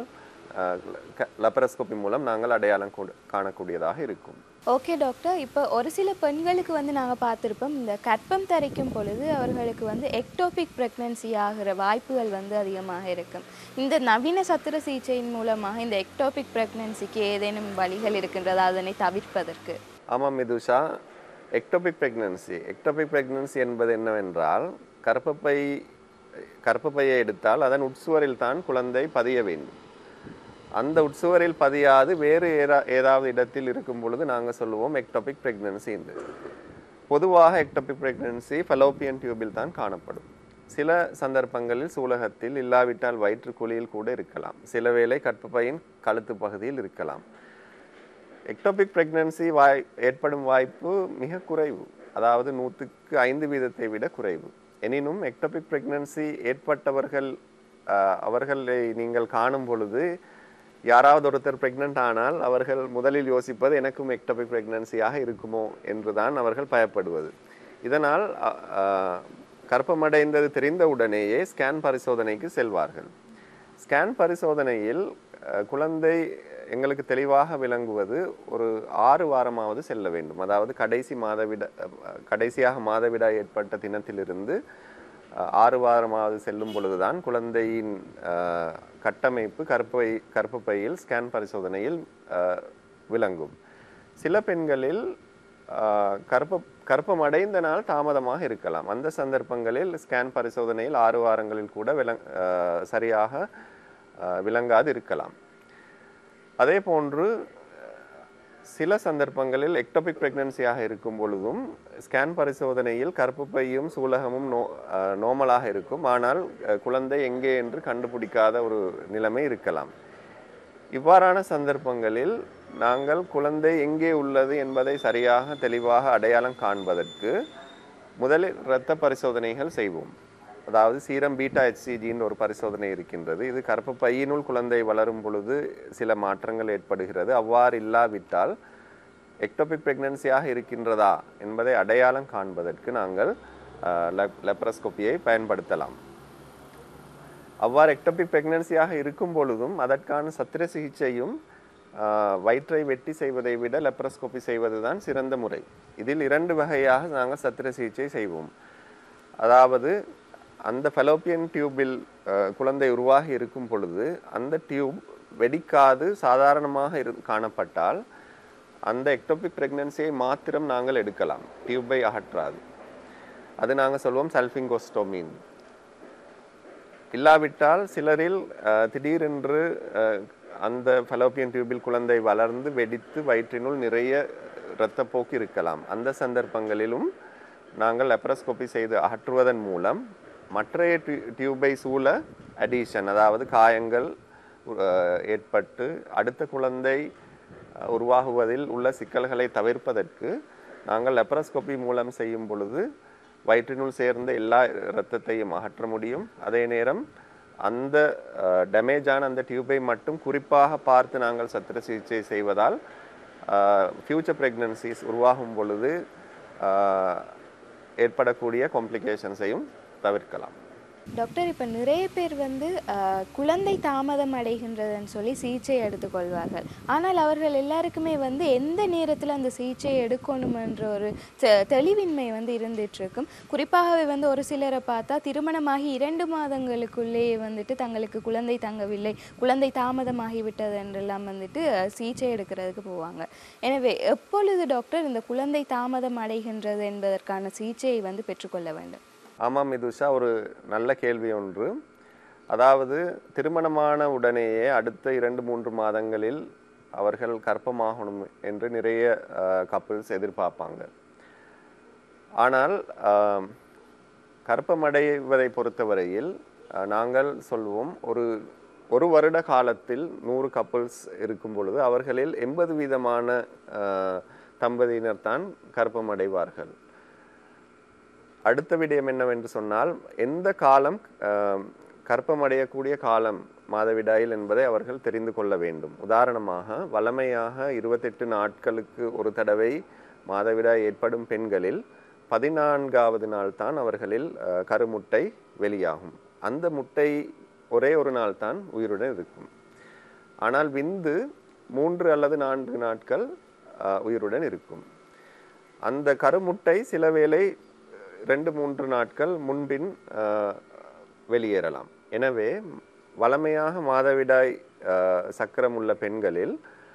லெப்பரஸ்கோபி மூலம் நாங்கள் அடையாளம் கொடு- காணக்கூடியதாக இருக்கும் ஓகே டாக்டர் இப்போ ஒரு சில பெண்களுக்கு வந்து நாங்கள் பார்த்துருப்போம் இந்த கர்ப்பம் தரிக்கும் பொழுது அவர்களுக்கு வந்து எக்டோபிக் ப்ரெக்னன்சி ஆகிற வாய்ப்புகள் வந்து அதிகமாக இருக்கும் இந்த நவீன சத்திர சிகிச்சையின் மூலமாக இந்த எக்டோபிக் ப்ரெக்னன்சிக்கு ஏதேனும் வழிகள் இருக்கின்றதா அதனை தவிர்ப்பதற்கு ஆமாம் Mithusha ectopic pregnancy ectopic pregnancy என்பது என்னவென்றால் கர்ப்பப்பை கர்ப்பப்பையை எடுத்தால் அதன் உட்சுவரில் தான் குழந்தை பதிய வேண்டும் அந்த உட்சுவரில் பதியாது வேறு ஏதா ஏதாவது இடத்தில் இருக்கும் பொழுது நாங்கள் சொல்லுவோம் எக்டோபிக் பிரெக்னன்சி என்று பொதுவாக எக்டோபிக் பிரெக்னன்சி ஃபெலோப்பியன் டியூபில் தான் காணப்படும் சில சந்தர்ப்பங்களில் சூலகத்தில் இல்லாவிட்டால் வயிற்றுக்குழியில் கூட இருக்கலாம் சில வேளை கர்ப்பப்பையின் கழுத்து பகுதியில் இருக்கலாம் எக்டோபிக் பிரெக்னன்சி வாய் ஏற்படும் வாய்ப்பு மிக குறைவு அதாவது நூற்றுக்கு ஐந்து வீதத்தை விட குறைவு எனினும் எக்டோபிக் பிரெக்னன்சி ஏற்பட்டவர்கள் ஆஹ், அவர்களை நீங்கள் காணும் பொழுது யாராவது ஒருத்தர் பிரெக்னென்ட் ஆனால் அவர்கள் முதலில் யோசிப்பது எனக்கும் எக்டோபிக் பிரெக்னன்சியாக இருக்குமோ என்றுதான் அவர்கள் பயப்படுவது இதனால் அ- ஆஹ், கர்ப்பமடைந்தது தெரிந்த உடனேயே ஸ்கேன் பரிசோதனைக்கு செல்வார்கள் ஸ்கேன் பரிசோதனையில் அஹ், குழந்தை எங்களுக்கு தெளிவாக விளங்குவது ஒரு ஆறு வாரமாவது செல்ல வேண்டும் அதாவது கடைசி மாதவிட அஹ், கடைசியாக மாதவிடாய் ஏற்பட்ட தினத்திலிருந்து அஹ், ஆறு வாரமாவது செல்லும் பொழுதுதான் குழந்தையின் அஹ், கட்டமைப்பு கற்பை கர்ப்பப்பையில் ஸ்கேன் பரிசோதனையில் அஹ், விளங்கும் சில பெண்களில் ஆஹ், கர்ப்ப கர்ப்பம் அடைந்த நாள் தாமதமாக இருக்கலாம் அந்த சந்தர்ப்பங்களில் ஸ்கேன் பரிசோதனையில் ஆறு வாரங்களில் கூட விளங் ஆஹ், சரியாக ஆஹ், விளங்காது இருக்கலாம் அதே போன்று சில சந்தர்ப்பங்களில் எக்டோபிக் பிரெக்னன்சியாக இருக்கும் பொழுதும் ஸ்கேன் பரிசோதனையில் கர்ப்பப்பையும் சூலகமும் நோ ஆஹ், நோமலாக இருக்கும் ஆனால் அஹ், குழந்தை எங்கே என்று கண்டுபிடிக்காத ஒரு நிலைமை இருக்கலாம் இவ்வாறான சந்தர்ப்பங்களில் நாங்கள் குழந்தை எங்கே உள்ளது என்பதை சரியாக தெளிவாக அடையாளம் காண்பதற்கு முதலில் இரத்த பரிசோதனைகள் செய்வோம் அதாவது சீரம் பீட்டா ஹெச்சிஜின்னு ஒரு பரிசோதனை இருக்கின்றது இது கர்ப்பப்பையினுள் குழந்தை வளரும் பொழுது சில மாற்றங்கள் ஏற்படுகிறது அவ்வாறு இல்லாவிட்டால் எக்டோபிக் பிரெக்னன்சியாக இருக்கின்றதா என்பதை அடையாளம் காண்பதற்கு நாங்கள் லெப்ரஸ்கோப்பியை பயன்படுத்தலாம் அவ்வாறு எக்டோபிக் பிரெக்னன்சியாக இருக்கும் பொழுதும் அதற்கான சத்திர சிகிச்சையும் ஆஹ், வயிற்றை வெட்டி செய்வதை விட லெப்ரஸ்கோபி செய்வதுதான் சிறந்த முறை இதில் இரண்டு வகையாக நாங்கள் சத்திர சிகிச்சை செய்வோம் அதாவது அந்த ஃபெலோப்பியன் டியூபில் ஆஹ், குழந்தை உருவாகி இருக்கும் பொழுது அந்த டியூப் வெடிக்காது சாதாரணமாக இரு காணப்பட்டால் அந்த எக்டோபிக் பிரெக்னன்சியை மாத்திரம் நாங்கள் எடுக்கலாம் டியூபை அகற்றாது அது நாங்கள் சொல்வோம் சல்ஃபிங்கோஸ்டோமின் இல்லாவிட்டால் சிலரில் அஹ், திடீரென்று அஹ், அந்த ஃபெலோப்பியன் டியூபில் குழந்தை வளர்ந்து வெடித்து வயிற்றினுள் நிறைய இரத்தப்போக்கு இருக்கலாம் அந்த சந்தர்ப்பங்களிலும் நாங்கள் லெப்ரஸ்கோபி செய்து அகற்றுவதன் மூலம் மற்றைய டியூ- டியூபை சூழ அடிஷன் அதாவது காயங்கள் அஹ், ஏற்பட்டு அடுத்த குழந்தை அஹ், உருவாகுவதில் உள்ள சிக்கல்களை தவிர்ப்பதற்கு நாங்கள் லெப்ரஸ்கோபி மூலம் செய்யும் பொழுது வயிற்றினுள் சேர்ந்த எல்லா இரத்தத்தையும் அகற்ற முடியும் அதே நேரம் அந்த டேமேஜான அந்த டியூபை மட்டும் குறிப்பாக பார்த்து நாங்கள் சத்திர சிகிச்சை செய்வதால் ஃபியூச்சர் ப்ரெக்னன்சிஸ் உருவாகும் பொழுது ஆஹ், ஏற்படக்கூடிய காம்ப்ளிகேஷன்ஸையும் தவிர்க்கலாம் டாக்டர் இப்போ நிறைய பேர் வந்து ஆஹ், குழந்தை தாமதம் அடைகின்றதுன்னு சொல்லி சிகிச்சை எடுத்துக்கொள்வார்கள் ஆனால் அவர்கள் எல்லாருக்குமே வந்து எந்த நேரத்தில் அந்த சிகிச்சை எடுக்கணுமென்ற ஒரு தெ- தெளிவின்மை வந்து இருந்துட்டு இருக்கும் குறிப்பாகவே வந்து ஒரு சிலரை பார்த்தா திருமணமாகி இரண்டு மாதங்களுக்குள்ளேயே வந்துட்டு தங்களுக்கு குழந்தை தங்கவில்லை குழந்தை தாமதமாகி விட்டது என்றெல்லாம் வந்துட்டு அஹ், சிகிச்சை எடுக்கிறதுக்கு போவாங்க எனவே எப்பொழுது டாக்டர் இந்த குழந்தை தாமதம் அடைகின்றது என்பதற்கான சிகிச்சையை வந்து பெற்றுக்கொள்ள வேண்டும் ஆமாம் மிதுஷா ஒரு நல்ல கேள்வி ஒன்று அதாவது திருமணமான உடனேயே அடுத்த இரண்டு மூன்று மாதங்களில் அவர்கள் கர்ப்பமாகணும் என்று நிறைய கப்பிள்ஸ் எதிர்பார்ப்பாங்க ஆனால் ஆம், கர்ப்பமடைவதை பொறுத்தவரையில் அஹ், நாங்கள் சொல்வோம் ஒரு ஒரு வருட காலத்தில் நூறு கப்புள்ஸ் இருக்கும் பொழுது அவர்களில் எண்பது வீதமான அஹ், தம்பதியினர் தான் கர்ப்பமடைவார்கள் அடுத்த விடயம் என்னவென்று சொன்னால் எந்த காலம் ஆம், கர்ப்பமடையக்கூடிய காலம் மாதவிடாயில் என்பதை அவர்கள் தெரிந்து கொள்ள வேண்டும் உதாரணமாக வழமையாக இருபத்தெட்டு நாட்களுக்கு ஒரு தடவை மாதவிடாய் ஏற்படும் பெண்களில் பதினான்காவது நாள் தான் அவர்களில் அஹ், கருமுட்டை வெளியாகும் அந்த முட்டை ஒரே ஒரு நாள் தான் உயிருடன் இருக்கும் ஆனால் விந்து மூன்று அல்லது நான்கு நாட்கள் அஹ், உயிருடன் இருக்கும் அந்த கருமுட்டை சில வேளை ரெண்டு மூன்று நாட்கள் முன்பின் அஹ், வெளியேறலாம் எனவே வளமையாக மாதவிடாய் அஹ், சக்கரம் உள்ள பெண்களில்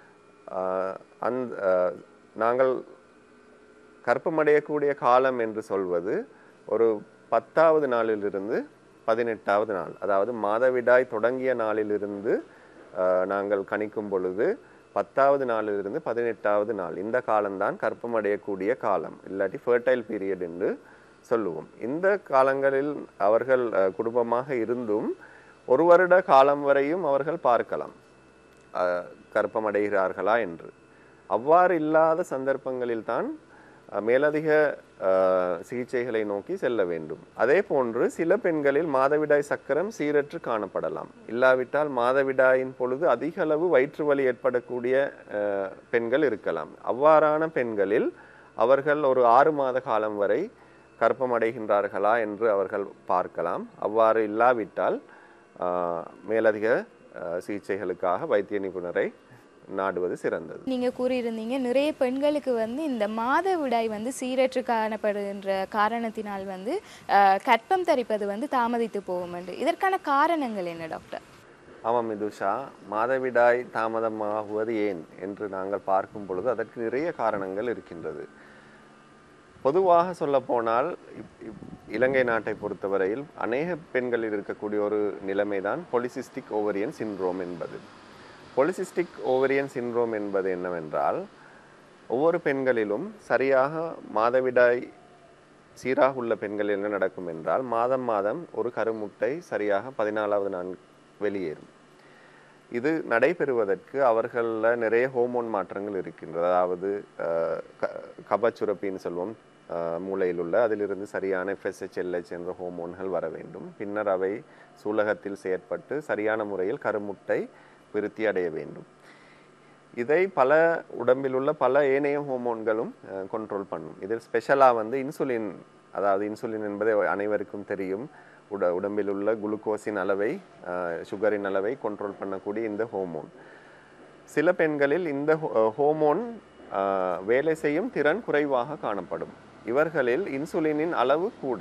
அஹ், அந்த அஹ், நாங்கள் கற்பமடையக்கூடிய காலம் என்று சொல்வது ஒரு பத்தாவது நாளிலிருந்து பதினெட்டாவது நாள் அதாவது மாதவிடாய் தொடங்கிய நாளிலிருந்து அஹ், நாங்கள் கணிக்கும் பொழுது பத்தாவது நாளிலிருந்து பதினெட்டாவது நாள் இந்த காலம்தான் கற்பமடையக்கூடிய காலம் இல்லாட்டி ஃபர்டைல் பீரியட் என்று சொல்லுவோம் இந்த காலங்களில் அவர்கள் அஹ், குடும்பமாக இருந்தும் ஒரு வருட காலம் வரையும் அவர்கள் பார்க்கலாம் அஹ், கர்ப்பமடைகிறார்களா என்று அவ்வாறு இல்லாத சந்தர்ப்பங்களில் தான் அஹ், மேலதிக அஹ், சிகிச்சைகளை நோக்கி செல்ல வேண்டும் அதே போன்று சில பெண்களில் மாதவிடாய் சக்கரம் சீரற்று காணப்படலாம் இல்லாவிட்டால் மாதவிடாயின் பொழுது அதிக அளவு வயிற்று வலி ஏற்படக்கூடிய அஹ், பெண்கள் இருக்கலாம் அவ்வாறான பெண்களில் அவர்கள் ஒரு ஆறு மாத காலம் வரை கர்ப்பமடைகின்றார்களா என்று அவர்கள் பார்க்கலாம் அவ்வாறு இல்லாவிட்டால் ஆஹ், மேலதிக ஆஹ், சிகிச்சைகளுக்காக வைத்திய நிபுணரை நாடுவது சிறந்தது நீங்க கூறியிருந்தீங்க நிறைய பெண்களுக்கு வந்து இந்த மாதவிடாய் வந்து சீரற்று காணப்படுகின்ற காரணத்தினால் வந்து அஹ், கர்ப்பம் தரிப்பது வந்து தாமதித்து போகும் என்று இதற்கான காரணங்கள் என்ன டாக்டர் ஆமாம் மிதுஷா மாதவிடாய் தாமதமாகுவது ஏன் என்று நாங்கள் பார்க்கும் பொழுது அதற்கு நிறைய காரணங்கள் இருக்கின்றது பொதுவாக சொல்லப்போனால் இப்- இப்- இலங்கை நாட்டை பொறுத்தவரையில் அநேக பெண்களில் இருக்கக்கூடிய ஒரு நிலைமைதான் பொலிசிஸ்டிக் ஓவரியன் சின்ரோம் என்பது பொலிசிஸ்டிக் ஓவரியன் சின்ரோம் என்பது என்னவென்றால் ஒவ்வொரு பெண்களிலும் சரியாக மாதவிடாய் சீராக உள்ள பெண்களில் என்ன நடக்கும் என்றால் மாதம் மாதம் ஒரு கருமுட்டை சரியாக பதினாலாவது நாள் வெளியேறும் இது நடைபெறுவதற்கு அவர்களில் நிறைய ஹோமோன் மாற்றங்கள் இருக்கின்றது அதாவது அஹ், க- கபச்சுரப்பின்னு சொல்வோம் அஹ், மூளையில் உள்ள அதிலிருந்து சரியான FSH என்ற ஹோமோன்கள் வர வேண்டும் பின்னர் அவை சூலகத்தில் செயற்பட்டு சரியான முறையில் கருமுட்டை விருத்தி அடைய வேண்டும் இதை பல உடம்பில் உள்ள பல ஏனைய ஹோமோன்களும் கண்ட்ரோல் பண்ணும் இதில் ஸ்பெஷலாக வந்து இன்சுலின் அதாவது இன்சுலின் என்பது அனைவருக்கும் தெரியும் உட உடம்பில் உள்ள குளுக்கோஸின் அளவை அஹ், சுகரின் அளவை கண்ட்ரோல் பண்ணக்கூடிய இந்த ஹோமோன் சில பெண்களில் இந்த ஹோ- ஹோமோன் அஹ், வேலை செய்யும் திறன் குறைவாக காணப்படும் இவர்களில் இன்சுலினின் அளவு கூட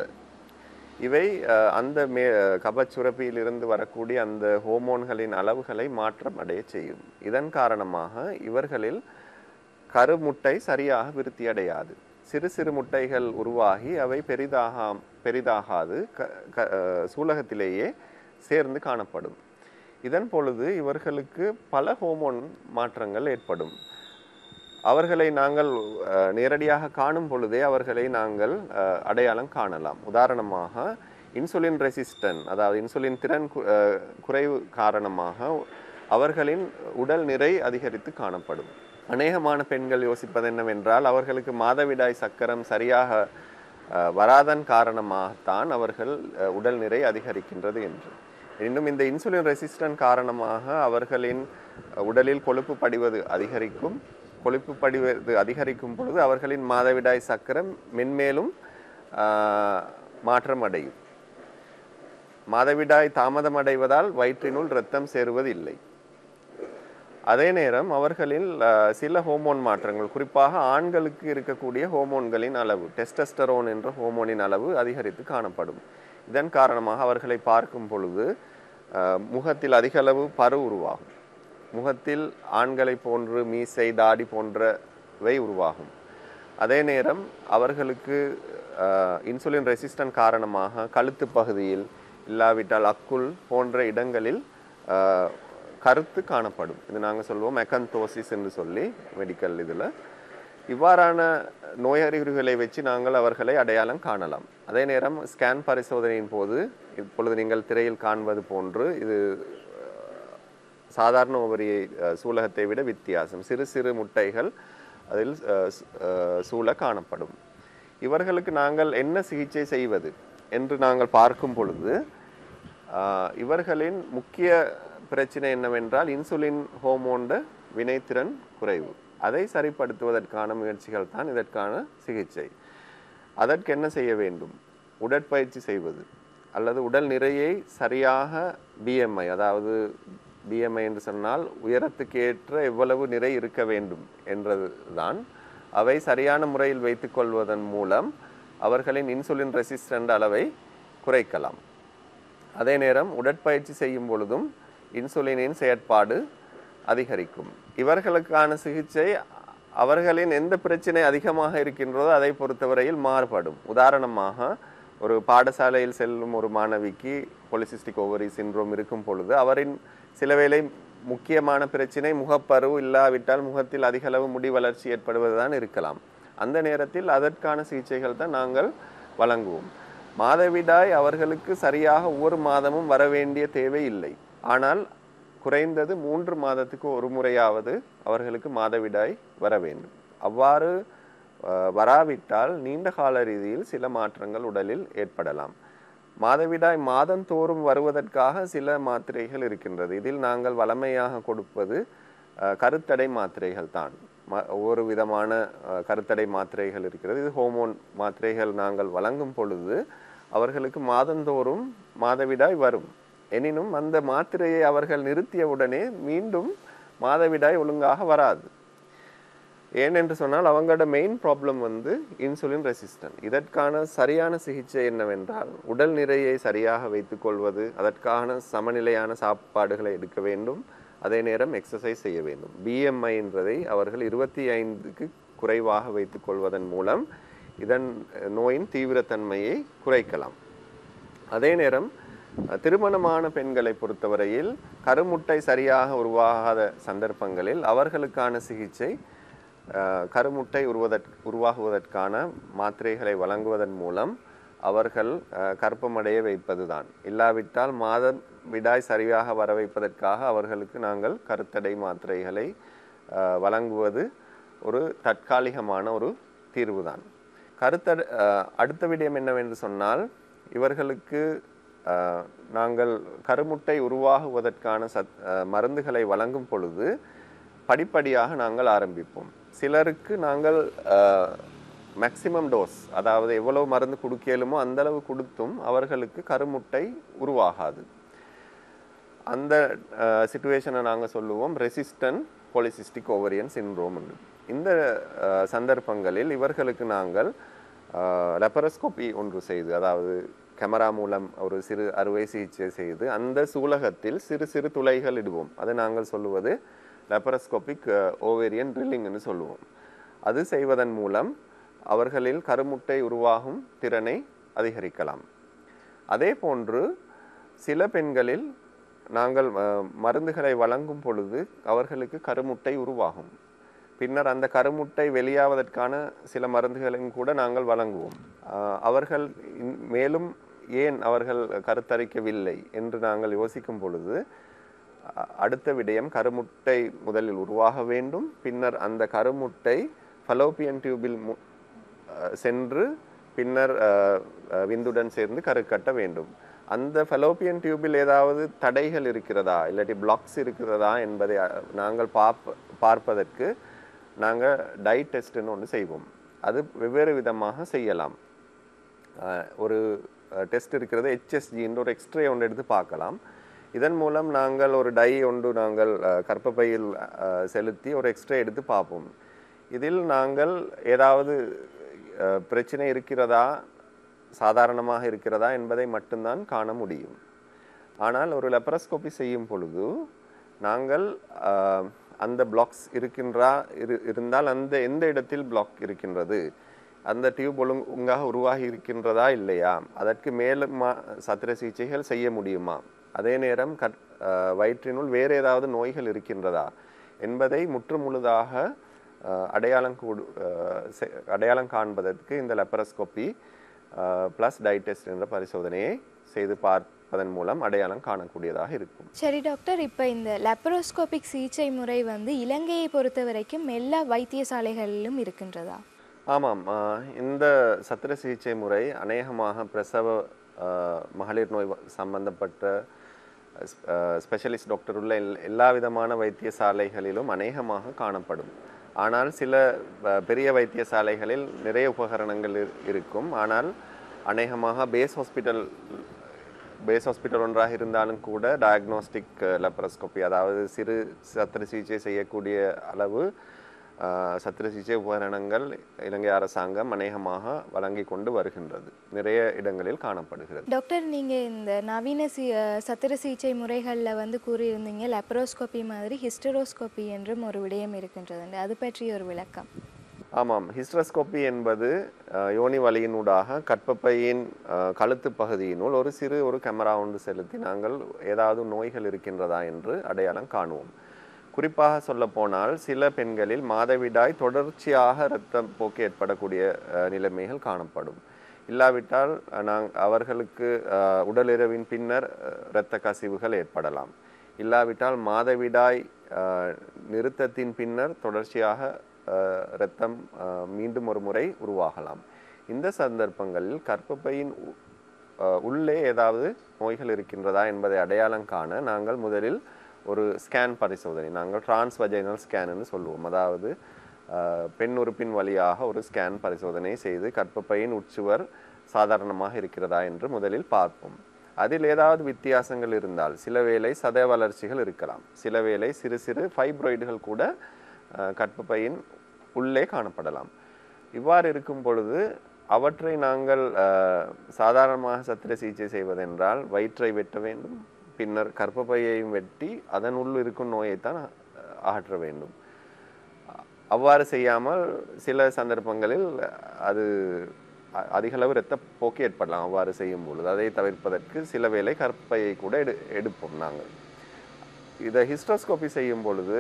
இவை அஹ், அந்த மே கபச்சுரப்பியிலிருந்து வரக்கூடிய அந்த ஹோமோன்களின் அளவுகளை மாற்றம் அடைய செய்யும் இதன் காரணமாக இவர்களில் கருமுட்டை சரியாக விருத்தி அடையாது சிறு சிறு முட்டைகள் உருவாகி அவை பெரிதாக பெரிதாகாது க க அஹ், சூலகத்திலேயே சேர்ந்து காணப்படும் இதன் பொழுது இவர்களுக்கு பல ஹோமோன் மாற்றங்கள் ஏற்படும் அவர்களை நாங்கள் அஹ், நேரடியாக காணும் பொழுதே அவர்களை நாங்கள் அஹ், அடையாளம் காணலாம் உதாரணமாக இன்சுலின் ரெசிஸ்டன்ட் அதாவது இன்சுலின் திறன் கு- அஹ், குறைவு காரணமாக அவர்களின் உடல் நிறை அதிகரித்து காணப்படும் அநேகமான பெண்கள் யோசிப்பது என்னவென்றால் அவர்களுக்கு மாதவிடாய் சக்கரம் சரியாக அஹ், வராதன் காரணமாகத்தான் அவர்கள் அஹ், உடல் நிறை அதிகரிக்கின்றது என்று இன்னும் இந்த இன்சுலின் ரெசிஸ்டன்ட் காரணமாக அவர்களின் அஹ், உடலில் கொழுப்பு படிவது அதிகரிக்கும் கொழுப்பு படிவது அதிகரிக்கும் பொழுது அவர்களின் மாதவிடாய் சக்கரம் மென்மேலும் ஆஹ், மாற்றம் அடையும் மாதவிடாய் தாமதமடைவதால் வயிற்றினுள் இரத்தம் சேருவதில்லை அதே நேரம் அவர்களில் அஹ், சில ஹோமோன் மாற்றங்கள் குறிப்பாக ஆண்களுக்கு இருக்கக்கூடிய ஹோமோன்களின் அளவு டெஸ்டஸ்டரோன் என்ற ஹோமோனின் அளவு அதிகரித்து காணப்படும் இதன் காரணமாக அவர்களை பார்க்கும் பொழுது அஹ், முகத்தில் அதிக அளவு பரு உருவாகும் முகத்தில் ஆண்களை போன்று மீசை தாடி போன்றவை உருவாகும் அதே நேரம் அவர்களுக்கு அஹ், இன்சுலின் ரெசிஸ்டன்ட் காரணமாக கழுத்து பகுதியில் இல்லாவிட்டால் அக்குள் போன்ற இடங்களில் அஹ், கருத்து காணப்படும் இது நாங்கள் சொல்லுவோம் மெக்கந்தோசிஸ் என்று சொல்லி மெடிக்கல் இதில் இவ்வாறான நோய் அறிகுறிகளை வச்சு நாங்கள் அவர்களை அடையாளம் காணலாம் அதே நேரம் ஸ்கேன் பரிசோதனையின் போது இப்பொழுது நீங்கள் திரையில் காண்பது போன்று இது சாதாரண ஓவரியை அஹ், சூலகத்தை விட வித்தியாசம் சிறு சிறு முட்டைகள் அதில் அஹ், சு- அஹ், சூழ காணப்படும் இவர்களுக்கு நாங்கள் என்ன சிகிச்சை செய்வது என்று நாங்கள் பார்க்கும் பொழுது ஆஹ், இவர்களின் முக்கிய பிரச்சனை என்னவென்றால் இன்சுலின் ஹோமோன்ட வினைத்திறன் குறைவு அதை சரிப்படுத்துவதற்கான முயற்சிகள் தான் இதற்கான சிகிச்சை அதற்கு என்ன செய்ய வேண்டும் உடற்பயிற்சி செய்வது அல்லது உடல் நிறையை சரியாக பிஎம்ஐ அதாவது பிஎம்ஐ என்று சொன்னால் உயரத்துக்கு ஏற்ற எவ்வளவு நிறை இருக்க வேண்டும் என்றதுதான் அவை சரியான முறையில் வைத்துக்கொள்வதன் மூலம் அவர்களின் இன்சுலின் ரெசிஸ்டன்ட் அளவை குறைக்கலாம் அதே நேரம் உடற்பயிற்சி செய்யும் பொழுதும் இன்சுலினின் செயற்பாடு அதிகரிக்கும் இவர்களுக்கான சிகிச்சை அவர்களின் எந்த பிரச்சனை அதிகமாக இருக்கின்றதோ அதை பொறுத்தவரையில் மாறுபடும் உதாரணமாக ஒரு பாடசாலையில் செல்லும் ஒரு மாணவிக்கு பொலிசிஸ்டிக் ஓவரி சின்ரோம் இருக்கும் பொழுது அவரின் சில வேளை முக்கியமான பிரச்சனை முகப்பரு இல்லாவிட்டால் முகத்தில் அதிக அளவு முடி வளர்ச்சி ஏற்படுவதுதான் இருக்கலாம் அந்த நேரத்தில் அதற்கான சிகிச்சைகள் தான் நாங்கள் வழங்குவோம் மாதவிடாய் அவர்களுக்கு சரியாக ஒவ்வொரு மாதமும் வர வேண்டிய தேவை இல்லை ஆனால் குறைந்தது மூன்று மாதத்துக்கு ஒரு முறையாவது அவர்களுக்கு மாதவிடாய் வர வேண்டும் அவ்வாறு அஹ், வராவிட்டால் நீண்ட கால ரீதியில் சில மாற்றங்கள் உடலில் ஏற்படலாம் மாதவிடாய் மாதந்தோறும் வருவதற்காக சில மாத்திரைகள் இருக்கின்றது இதில் நாங்கள் வளமையாக கொடுப்பது அஹ், கருத்தடை மாத்திரைகள் தான் ம- ஒவ்வொரு விதமான அஹ், கருத்தடை மாத்திரைகள் இருக்கிறது இது ஹோமோன் மாத்திரைகள் நாங்கள் வழங்கும் பொழுது அவர்களுக்கு மாதந்தோறும் மாதவிடாய் வரும் எனினும் அந்த மாத்திரையை அவர்கள் நிறுத்தியவுடனே மீண்டும் மாதவிடாய் ஒழுங்காக வராது ஏனென்று சொன்னால் அவங்களோட மெயின் ப்ராப்ளம் வந்து இன்சுலின் ரெசிஸ்டன்ட் இதற்கான சரியான சிகிச்சை என்னவென்றால் உடல் நிறையை சரியாக வைத்துக்கொள்வது அதற்கான சமநிலையான சாப்பாடுகளை எடுக்க வேண்டும் அதே நேரம் எக்ஸசைஸ் செய்ய வேண்டும் பிஎம்ஐ என்றதை அவர்கள் இருபத்தி ஐந்துக்கு குறைவாக வைத்துக்கொள்வதன் மூலம் இதன் அஹ், நோயின் தீவிரத்தன்மையை குறைக்கலாம் அதே நேரம் அஹ், திருமணமான பெண்களை பொறுத்தவரையில் கருமுட்டை சரியாக உருவாகாத சந்தர்ப்பங்களில் அவர்களுக்கான சிகிச்சை அஹ், கருமுட்டை உருவதற் உருவாகுவதற்கான மாத்திரைகளை வழங்குவதன் மூலம் அவர்கள் அஹ், கர்ப்பமடைய வைப்பதுதான் இல்லாவிட்டால் மாத விடாய் சரியாக வர வைப்பதற்காக அவர்களுக்கு நாங்கள் கருத்தடை மாத்திரைகளை அஹ், வழங்குவது ஒரு தற்காலிகமான ஒரு தீர்வுதான் கருத்தட அஹ், அடுத்த விடயம் என்னவென்று சொன்னால் இவர்களுக்கு அஹ், நாங்கள் கருமுட்டை உருவாகுவதற்கான சத் அஹ், மருந்துகளை வழங்கும் பொழுது படிப்படியாக நாங்கள் ஆரம்பிப்போம் சிலருக்கு நாங்கள் மேக்சிமம் டோஸ் அதாவது எவ்வளவு மருந்து கொடுக்கலுமோ அந்த அளவு கொடுத்தும் அவர்களுக்கு கருமுட்டை உருவாகாது அந்த சுச்சுவேஷனை நாங்கள் சொல்லுவோம் ரெசிஸ்டன்ட் polycystic ovarian syndrome என்று இந்த அஹ், சந்தர்ப்பங்களில் இவர்களுக்கு நாங்கள் லெப்பரஸ்கோபி ஒன்று செய்து அதாவது கேமரா மூலம் ஒரு சிறு அறுவை சிகிச்சை செய்து அந்த சூலகத்தில் சிறு சிறு துளைகள் இடுவோம் அதை நாங்கள் சொல்லுவது லெப்பரஸ்கோபிக் ஓவேரியன் ட்ரில்லிங்னு சொல்லுவோம் அது செய்வதன் மூலம் அவர்களில் கருமுட்டை உருவாகும் திறனை அதிகரிக்கலாம் அதே போன்று சில பெண்களில் நாங்கள் அஹ், மருந்துகளை வழங்கும் பொழுது அவர்களுக்கு கருமுட்டை உருவாகும் பின்னர் அந்த கருமுட்டை வெளியாவதற்கான சில மருந்துகளையும் கூட நாங்கள் வழங்குவோம் அஹ், அவர்கள் இன்- மேலும் ஏன் அவர்கள் கருத்தரிக்கவில்லை என்று நாங்கள் யோசிக்கும் பொழுது அ- அடுத்த விடயம் கருமுட்டை முதலில் உருவாக வேண்டும் பின்னர் அந்த கருமுட்டை ஃபலோப்பியன் டியூபில் மு- அஹ் சென்று பின்னர் அஹ், அஹ், விந்துடன் சேர்ந்து கரு கட்ட வேண்டும் அந்த ஃபெலோப்பியன் டியூபில் ஏதாவது தடைகள் இருக்கிறதா இல்லாட்டி பிளாக்ஸ் இருக்கிறதா என்பதை அஹ், நாங்கள் பார்ப்ப பார்ப்பதற்கு நாங்கள் டை டெஸ்ட்னு ஒன்று செய்வோம் அது வெவ்வேறு விதமாக செய்யலாம் அஹ், ஒரு டெஸ்ட் இருக்கிறது ஹெச்எஸ்ஜின்ற ஒரு எக்ஸ்ரே ஒன்று எடுத்து பார்க்கலாம் இதன் மூலம் நாங்கள் ஒரு டை ஒன்று நாங்கள் அஹ், கர்ப்பப்பையில் அஹ், செலுத்தி ஒரு எக்ஸ்ரே எடுத்து பார்ப்போம் இதில் நாங்கள் ஏதாவது அஹ், பிரச்சனை இருக்கிறதா சாதாரணமாக இருக்கிறதா என்பதை மட்டும்தான் காண முடியும் ஆனால் ஒரு லெப்பரஸ்கோபி செய்யும் பொழுது நாங்கள் ஆஹ், அந்த பிளாக்ஸ் இருக்கின்றா இரு இருந்தால் அந்த எந்த இடத்தில் பிளாக் இருக்கின்றது அந்த டியூப் ஒழுங்காக உருவாகி இருக்கின்றதா இல்லையா அதற்கு மேலும் மா- சத்திர சிகிச்சைகள் செய்ய முடியுமா அதே நேரம் கட் ஆஹ், வயிற்றினுள் வேறு ஏதாவது நோய்கள் இருக்கின்றதா என்பதை முற்றுமுழுதாக ஆஹ், அடையாளம் கூடு ஆஹ், செ- அடையாளம் காண்பதற்கு இந்த லெப்பரஸ்கோப்பி ப்ளஸ் டைடெஸ்ட் என்ற பரிசோதனையை செய்து பார்ப்பதன் மூலம் அடையாளம் காணக்கூடியதாக இருக்கும் சரி டாக்டர் இப்போ இந்த லெப்பரோஸ்கோபிக் சிகிச்சை முறை வந்து இலங்கையை பொறுத்த வரைக்கும் எல்லா வைத்தியசாலைகளிலும் இருக்கின்றதா ஆமாம் ஆஹ், இந்த சத்திர சிகிச்சை முறை அநேகமாக பிரசவ ஆஹ், மகளிர் நோய் வ- சம்பந்தப்பட்ட ஸ்பெஷலிஸ்ட் டாக்டர் உள்ள எல்- எல்லா விதமான வைத்தியசாலைகளிலும் அநேகமாக காணப்படும் ஆனால் சில அஹ், பெரிய வைத்தியசாலைகளில் நிறைய உபகரணங்கள் இரு- இருக்கும் ஆனால் அநேகமாக பேஸ் ஹாஸ்பிட்டல் பேஸ் ஹாஸ்பிட்டல் ஒன்றாக இருந்தாலும் கூட டயக்னோஸ்டிக் லெப்ரோஸ்கோபி அதாவது சிறு சத்திர சிகிச்சை செய்யக்கூடிய அளவு அஹ், சத்திர சிகிச்சை உபகரணங்கள் இலங்கை அரசாங்கம் அநேகமாக வழங்கி கொண்டு வருகின்றது நிறைய இடங்களில் காணப்படுகிறது டாக்டர் நீங்கள் இந்த நவீன சி சத்திர சிகிச்சை முறைகளில் வந்து கூறியிருந்தீங்க லெப்ரோஸ்கோபி மாதிரி ஹிஸ்டரோஸ்கோபி என்றும் ஒரு விடயம் இருக்கின்றது அது பற்றி ஒரு விளக்கம் ஆமாம் ஹிஸ்ட்ரஸ்கோபி என்பது அஹ், யோனி வலியினூடாக கற்பப்பையின் அஹ், கழுத்து பகுதியினுள் ஒரு சிறு ஒரு கேமரா ஒன்று செலுத்தி நாங்கள் ஏதாவது நோய்கள் இருக்கின்றதா என்று அடையாளம் காணுவோம் குறிப்பாக சொல்லப்போனால் சில பெண்களில் மாதவிடாய் தொடர்ச்சியாக இரத்தம் போக்கு ஏற்படக்கூடிய அஹ், நிலைமைகள் காணப்படும் இல்லாவிட்டால் அஹ், நாங் அவர்களுக்கு அஹ், உடலிரவின் பின்னர் அஹ், இரத்த கசிவுகள் ஏற்படலாம் இல்லாவிட்டால் மாதவிடாய் அஹ், நிறுத்தத்தின் பின்னர் தொடர்ச்சியாக அஹ், இரத்தம் அஹ், மீண்டும் ஒரு முறை உருவாகலாம் இந்த சந்தர்ப்பங்களில் கர்ப்பப்பையின் உ- அஹ், உள்ளே ஏதாவது நோய்கள் இருக்கின்றதா என்பதை அடையாளம் காண நாங்கள் முதலில் ஒரு ஸ்கேன் பரிசோதனை நாங்கள் டிரான்ஸ்வஜைனல் ஸ்கேன்னு சொல்லுவோம் அதாவது அஹ், பெண் உறுப்பின் வழியாக ஒரு ஸ்கேன் பரிசோதனை செய்து கர்ப்பப்பையின் உட்சுவர் சாதாரணமாக இருக்கிறதா என்று முதலில் பார்ப்போம் அதில் ஏதாவது வித்தியாசங்கள் இருந்தால் சில வேளை சத வளர்ச்சிகள் இருக்கலாம் சில வேளை சிறு சிறு ஃபைப்ராய்டுகள் கூட அஹ், கர்ப்பப்பையின் உள்ளே காணப்படலாம் இவ்வாறு இருக்கும் பொழுது அவற்றை நாங்கள் அஹ், சாதாரணமாக சத்திர சிகிச்சை செய்வதென்றால் வயிற்றை வெட்ட வேண்டும் பின்னர் கர்ப்பப்பையையும் வெட்டி அதன் உள் இருக்கும் நோயைத்தான் அஹ், அகற்ற வேண்டும் அவ்வாறு செய்யாமல் சில சந்தர்ப்பங்களில் அது அ- அதிகளவு இரத்த போக்கு ஏற்படலாம் அவ்வாறு செய்யும் பொழுது அதை தவிர்ப்பதற்கு சில வேளை கற்பையை கூட எடு எடுப்போம் நாங்கள் இதை ஹிஸ்டோஸ்கோபி செய்யும் பொழுது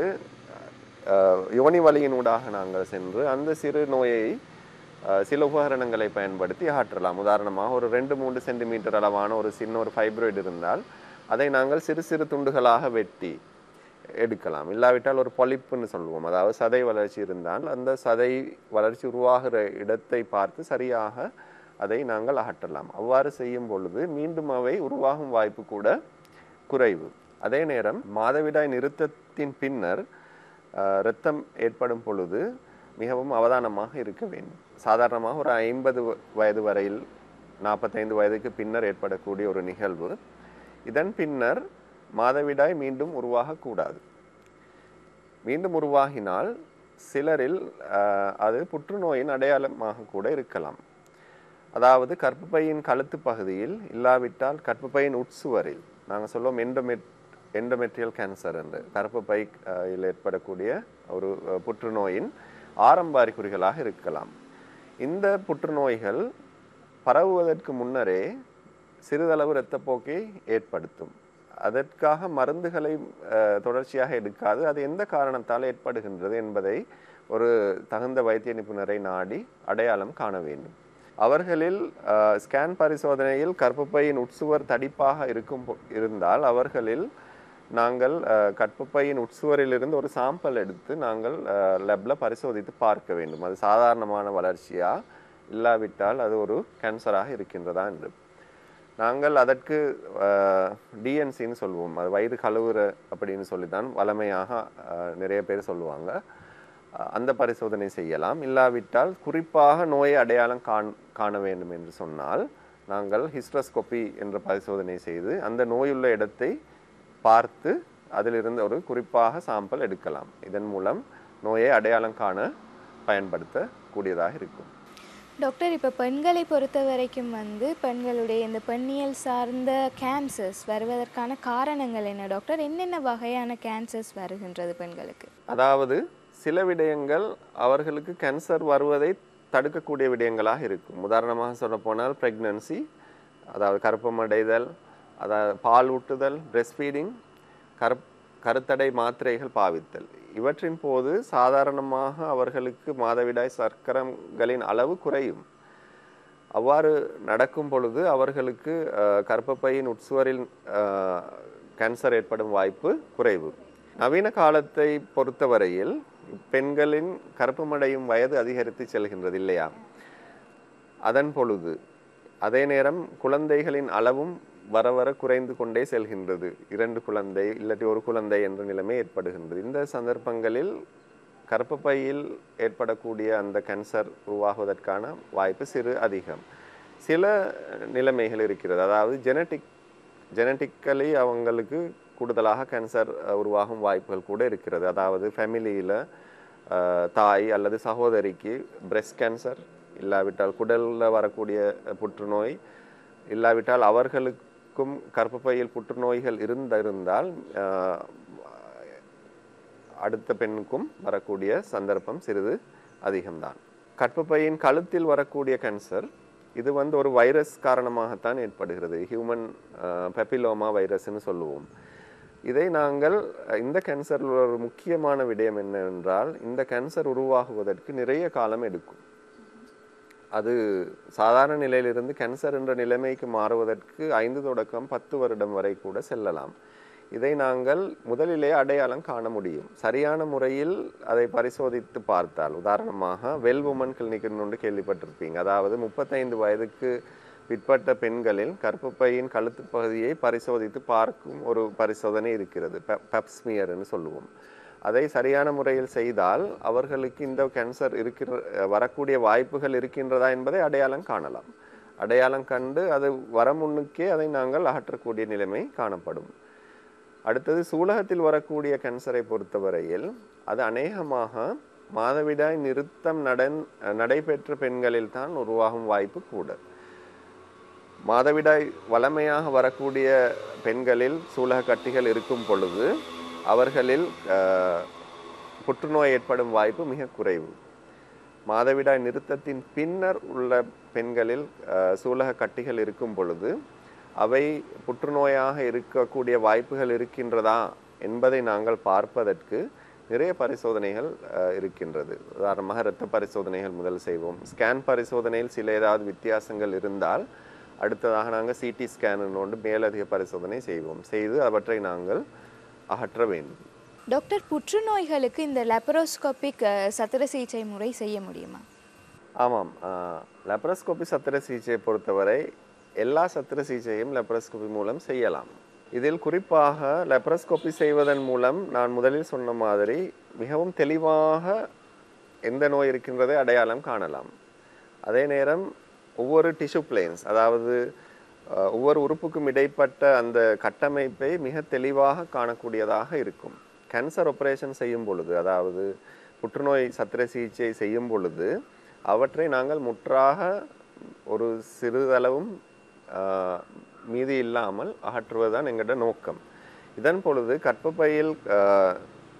அஹ், யோனி வலியினூடாக நாங்கள் சென்று அந்த சிறு நோயை அஹ், சில உபகரணங்களை பயன்படுத்தி அகற்றலாம் உதாரணமாக ஒரு ரெண்டு மூன்று சென்டிமீட்டர் அளவான ஒரு சின்ன ஒரு ஃபைப்ராய்டு இருந்தால் அதை நாங்கள் சிறு சிறு துண்டுகளாக வெட்டி எடுக்கலாம் இல்லாவிட்டால் ஒரு பொலிப்புன்னு சொல்லுவோம் அதாவது சதை வளர்ச்சி இருந்தால் அந்த சதை வளர்ச்சி உருவாகிற இடத்தை பார்த்து சரியாக அதை நாங்கள் அகற்றலாம் அவ்வாறு செய்யும் பொழுது மீண்டும் அவை உருவாகும் வாய்ப்பு கூட குறைவு அதே நேரம் மாதவிடாய் நிறுத்தத்தின் பின்னர் அஹ், இரத்தம் ஏற்படும் பொழுது மிகவும் அவதானமாக இருக்க வேண்டும் சாதாரணமாக ஒரு ஐம்பது வயது வரையில் நாற்பத்தைந்து வயதுக்கு பின்னர் ஏற்படக்கூடிய ஒரு நிகழ்வு இதன் பின்னர் மாதவிடாய் மீண்டும் உருவாகக்கூடாது மீண்டும் உருவாகினால் சிலரில் அஹ், அது புற்றுநோயின் அடையாளமாக கூட இருக்கலாம் அதாவது கர்ப்பப்பையின் கழுத்து பகுதியில் இல்லாவிட்டால் கர்ப்பப்பையின் உட்சுவரில் நாங்கள் சொல்லுவோம் எண்டோமெட் எண்டோமெட்ரியல் கேன்சர் என்று கர்ப்பப்பை அஹ், இல் ஏற்படக்கூடிய ஒரு அஹ், புற்றுநோயின் ஆரம்ப அறிகுறிகளாக இருக்கலாம் இந்த புற்றுநோய்கள் பரவுவதற்கு முன்னரே சிறிதளவு இரத்தப்போக்கை ஏற்படுத்தும் அதற்காக மருந்துகளை அஹ், தொடர்ச்சியாக எடுக்காது அது எந்த காரணத்தால் ஏற்படுகின்றது என்பதை ஒரு தகுந்த வைத்திய நிபுணரை நாடி அடையாளம் காண வேண்டும் அவர்களில் அஹ், ஸ்கேன் பரிசோதனையில் கர்ப்பப்பையின் உட்சுவர் தடிப்பாக இருக்கும் பொ- இருந்தால் அவர்களில் நாங்கள் அஹ், கர்ப்பப்பையின் உட்சுவரிலிருந்து ஒரு சாம்பிள் எடுத்து நாங்கள் லெப்ல பரிசோதித்து பார்க்க வேண்டும் அது சாதாரணமான வளர்ச்சியா இல்லாவிட்டால் அது ஒரு கேன்சராக இருக்கின்றதா என்று நாங்கள் அதற்கு டிஎன்சின்னு சொல்லுவோம் அது வயிறு கழுவுற அப்படின்னு சொல்லி தான் வளமையாக அஹ், நிறைய பேர் சொல்லுவாங்க அஹ், அந்த பரிசோதனை செய்யலாம் இல்லாவிட்டால் குறிப்பாக நோயை அடையாளம் காண் காண வேண்டும் என்று சொன்னால் நாங்கள் ஹிஸ்ட்ரோஸ்கோபி என்ற பரிசோதனை செய்து அந்த நோயுள்ள இடத்தை பார்த்து அதிலிருந்து ஒரு குறிப்பாக சாம்பிள் எடுக்கலாம் இதன் மூலம் நோயை அடையாளம் காண பயன்படுத்தக்கூடியதாக இருக்கும் டாக்டர் இப்போ பெண்களை பொறுத்த வரைக்கும் வந்து பெண்களுடைய இந்த பெண்ணியல் சார்ந்த கேன்சர்ஸ் வருவதற்கான காரணங்கள் என்ன டாக்டர் என்னென்ன வகையான கேன்சர்ஸ் வருகின்றது பெண்களுக்கு அதாவது சில விடயங்கள் அவர்களுக்கு கேன்சர் வருவதை தடுக்கக்கூடிய விடயங்களாக இருக்கும் உதாரணமாக சொல்ல போனால் ப்ரெக்னன்சி அதாவது கருப்பமடைதல் அதாவது பால் ஊட்டுதல் பிரஸ்ட் ஃபீடிங் கருப் கருத்தடை மாத்திரைகள் பாவித்தல் இவற்றின் போது சாதாரணமாக அவர்களுக்கு மாதவிடாய் சர்க்கரங்களின் அளவு குறையும் அவ்வாறு நடக்கும் பொழுது அவர்களுக்கு அஹ், கர்ப்பப்பையின் உட்சுவரில் அஹ், கேன்சர் ஏற்படும் வாய்ப்பு குறைவு நவீன காலத்தை பொறுத்தவரையில் பெண்களின் கருப்பமடையும் வயது அதிகரித்து செல்கின்றது இல்லையா அதன் பொழுது அதே நேரம் குழந்தைகளின் அளவும் வர வர குறைந்து கொண்டே செல்கின்றது இரண்டு குழந்தை இல்லாட்டி ஒரு குழந்தை என்ற நிலைமை ஏற்படுகின்றது இந்த சந்தர்ப்பங்களில் கர்ப்பப்பையில் ஏற்படக்கூடிய அந்த கேன்சர் உருவாகுவதற்கான வாய்ப்பு சிறு அதிகம் சில நிலைமைகள் இருக்கிறது அதாவது ஜெனட்டிக் ஜெனட்டிக்கலி அவங்களுக்கு கூடுதலாக கேன்சர் உருவாகும் வாய்ப்புகள் கூட இருக்கிறது அதாவது ஃபேமிலியில் தாய் அல்லது சகோதரிக்கு பிரஸ்ட் கேன்சர் இல்லாவிட்டால் குடலில் வரக்கூடிய புற்றுநோய் இல்லாவிட்டால் அவர்களுக்கும் கர்ப்பப்பையில் புற்றுநோய்கள் இருந்திருந்தால் ஆஹ், அடுத்த பெண்ணுக்கும் வரக்கூடிய சந்தர்ப்பம் சிறிது அதிகம்தான் கர்ப்பப்பையின் கழுத்தில் வரக்கூடிய கேன்சர் இது வந்து ஒரு வைரஸ் காரணமாகத்தான் ஏற்படுகிறது ஹியூமன் பெப்பிலோமா வைரஸ்னு சொல்லுவோம் இதை நாங்கள் அஹ், இந்த கேன்சரில் ஒரு முக்கியமான விடயம் என்னவென்றால் இந்த கேன்சர் உருவாகுவதற்கு நிறைய காலம் எடுக்கும் அது சாதாரண நிலையிலிருந்து கேன்சர் என்ற நிலைமைக்கு மாறுவதற்கு ஐந்து தொடக்கம் பத்து வருடம் வரை கூட செல்லலாம் இதை நாங்கள் முதலிலே அடையாளம் காண முடியும் சரியான முறையில் அதை பரிசோதித்து பார்த்தால் உதாரணமாக வெல் உமன் கிளினிக் ஒன்று கேள்விப்பட்டிருப்பீங்க அதாவது முப்பத்தைந்து வயதுக்கு பிற்பட்ட பெண்களில் கர்ப்பப்பையின் கழுத்து பகுதியை பரிசோதித்து பார்க்கும் ஒரு பரிசோதனை இருக்கிறது பெப்ஸ்மியர்னு சொல்லுவோம் அதை சரியான முறையில் செய்தால் அவர்களுக்கு இந்த கேன்சர் இருக்கிற வரக்கூடிய வாய்ப்புகள் இருக்கின்றதா என்பதை அடையாளம் காணலாம் அடையாளம் கண்டு அது வர முன்னுக்கே அதை நாங்கள் அகற்றக்கூடிய நிலைமை காணப்படும் அடுத்தது சூலகத்தில் வரக்கூடிய கேன்சரை பொறுத்தவரையில் அது அநேகமாக மாதவிடாய் நிறுத்தம் நடன் நடைபெற்ற பெண்களில் தான் உருவாகும் வாய்ப்பு கூட மாதவிடாய் வளமையாக வரக்கூடிய பெண்களில் சூலக கட்டிகள் இருக்கும் பொழுது அவர்களில் அஹ், புற்றுநோய் ஏற்படும் வாய்ப்பு மிக குறைவு மாதவிடாய் நிறுத்தத்தின் பின்னர் உள்ள பெண்களில் அஹ், சூலக கட்டிகள் இருக்கும் பொழுது அவை புற்றுநோயாக இருக்கக்கூடிய வாய்ப்புகள் இருக்கின்றதா என்பதை நாங்கள் பார்ப்பதற்கு நிறைய பரிசோதனைகள் அஹ், இருக்கின்றது உதாரணமாக இரத்த பரிசோதனைகள் முதல் செய்வோம் ஸ்கேன் பரிசோதனையில் சில ஏதாவது வித்தியாசங்கள் இருந்தால் அடுத்ததாக நாங்கள் சிடி ஸ்கேன் ஒன்று மேலதிக பரிசோதனை செய்வோம் செய்து அவற்றை நாங்கள் அகற்ற வேண்டும் டாக்டர் புற்றுநோய்களுக்கு இந்த லெப்பரோஸ்கோபிக் சத்திர சிகிச்சை முறை செய்ய முடியுமா ஆமாம் லெப்ரஸ்கோபி சத்திர சிகிச்சையை பொறுத்தவரை எல்லா சத்திர சிகிச்சையும் லெப்ரஸ்கோபி மூலம் செய்யலாம் இதில் குறிப்பாக லெப்ரஸ்கோபி செய்வதன் மூலம் நான் முதலில் சொன்ன மாதிரி மிகவும் தெளிவாக எந்த நோய் இருக்கின்றதை அடையாளம் காணலாம் அதே நேரம் ஒவ்வொரு டிஷ்யூ பிளேன்ஸ் அதாவது அஹ், ஒவ்வொரு உறுப்புக்கும் இடைப்பட்ட அந்த கட்டமைப்பை மிக தெளிவாக காணக்கூடியதாக இருக்கும் கேன்சர் ஆபரேஷன் செய்யும் பொழுது அதாவது புற்றுநோய் சத்திர சிகிச்சை செய்யும் பொழுது அவற்றை நாங்கள் முற்றாக ஒரு சிறிதளவும் ஆஹ், மீதி இல்லாமல் அகற்றுவதுதான் எங்களோட நோக்கம் இதன் பொழுது கர்ப்பப்பையில் ஆஹ்,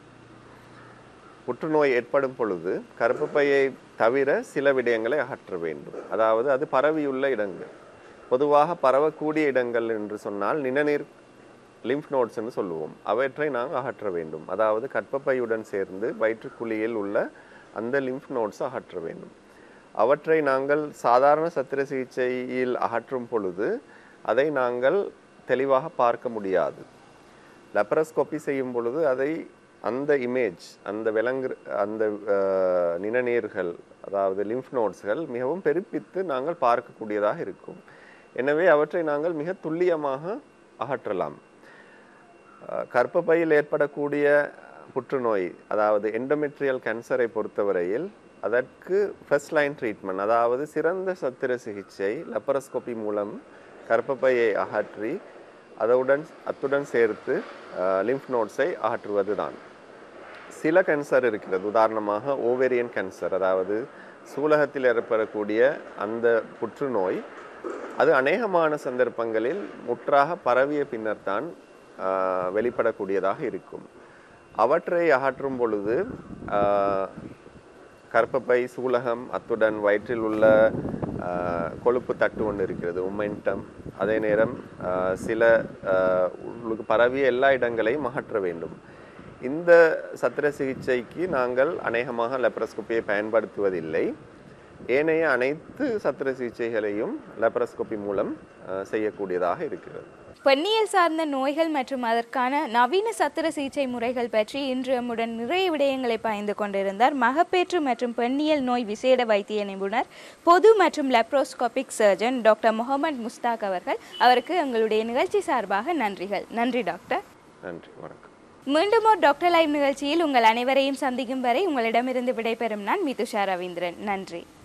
புற்றுநோய் ஏற்படும் பொழுது கர்ப்பப்பையை தவிர சில விடயங்களை அகற்ற வேண்டும் அதாவது அது பரவியுள்ள இடங்கள் பொதுவாக பரவக்கூடிய இடங்கள் என்று சொன்னால் நிணநீர் லிம்ஃப் நோட்ஸ்னு சொல்லுவோம் அவற்றை நாங்கள் அகற்ற வேண்டும் அதாவது கர்ப்பப்பையுடன் சேர்ந்து வயிற்றுக்குழியில் உள்ள அந்த லிம்ஃப் நோட்ஸ் அகற்ற வேண்டும் அவற்றை நாங்கள் சாதாரண சத்திர சிகிச்சையில் அகற்றும் பொழுது அதை நாங்கள் தெளிவாக பார்க்க முடியாது லெப்பரஸ்கோபி செய்யும் பொழுது அதை அந்த இமேஜ் அந்த விலங்கு அந்த அஹ், நிணநீர்கள் அதாவது லிம்ஃப் நோட்ஸ்கள் மிகவும் பெருப்பித்து நாங்கள் பார்க்கக்கூடியதாக இருக்கும் எனவே அவற்றை நாங்கள் மிக துல்லியமாக அகற்றலாம் அஹ், கர்ப்பப்பையில் ஏற்படக்கூடிய புற்றுநோய் அதாவது எண்டோமெட்ரியல் கேன்சரை பொறுத்தவரையில் அதற்கு ஃபர்ஸ்ட் லைன் ட்ரீட்மெண்ட் அதாவது சிறந்த சத்திர சிகிச்சை லெப்பரஸ்கோபி மூலம் கர்ப்பப்பையை அகற்றி அதனுடன் அத்துடன் சேர்த்து லிம்ஃப் நோட்ஸை அகற்றுவது தான் சில கேன்சர் இருக்கிறது உதாரணமாக ஓவேரியன் கேன்சர் அதாவது சூலகத்தில் ஏற்படக்கூடிய அந்த புற்றுநோய் அது அநேகமான சந்தர்ப்பங்களில் முற்றாக பரவிய பின்னர் தான் ஆஹ், வெளிப்படக்கூடியதாக இருக்கும் அவற்றை அகற்றும் பொழுது ஆஹ், கர்ப்பப்பை சூலகம் அத்துடன் வயிற்றில் உள்ள ஆஹ், கொழுப்பு தட்டு ஒன்று இருக்கிறது உமெண்டம் அதே நேரம் ஆஹ், சில ஆஹ், உள்ளுக்கு பரவிய எல்லா இடங்களையும் அகற்ற வேண்டும் இந்த சத்திர சிகிச்சைக்கு நாங்கள் அநேகமாக லெப்ரஸ்கோப்பியை பயன்படுத்துவதில்லை ஏனைய அனைத்து சத்திர சிகிச்சைகளையும் லெப்ரஸ்கோப்பி மூலம் ஆஹ், செய்யக்கூடியதாக இருக்கிறது பெண்ணியல் சார்ந்த நோய்கள் மற்றும் அதற்கான நவீன சத்திர சிகிச்சை முறைகள் பற்றி இன்று நம்முடன் நிறைய விடயங்களை பகிர்ந்து கொண்டிருந்தார் மகப்பேற்று மற்றும் பெண்ணியல் நோய் விசேட வைத்திய நிபுணர் பொது மற்றும் laparoscopic surgeon doctor Mohammed Mushtaq அவர்கள் அவருக்கு எங்களுடைய நிகழ்ச்சி சார்பாக நன்றிகள் நன்றி டாக்டர் நன்றி வணக்கம் மீண்டும் ஒரு டாக்டர் லைவ் நிகழ்ச்சியில் உங்கள் அனைவரையும் சந்திக்கும் வரை உங்களிடமிருந்து விடைபெறும் நான் மிதுஷா ரவீந்திரன் நன்றி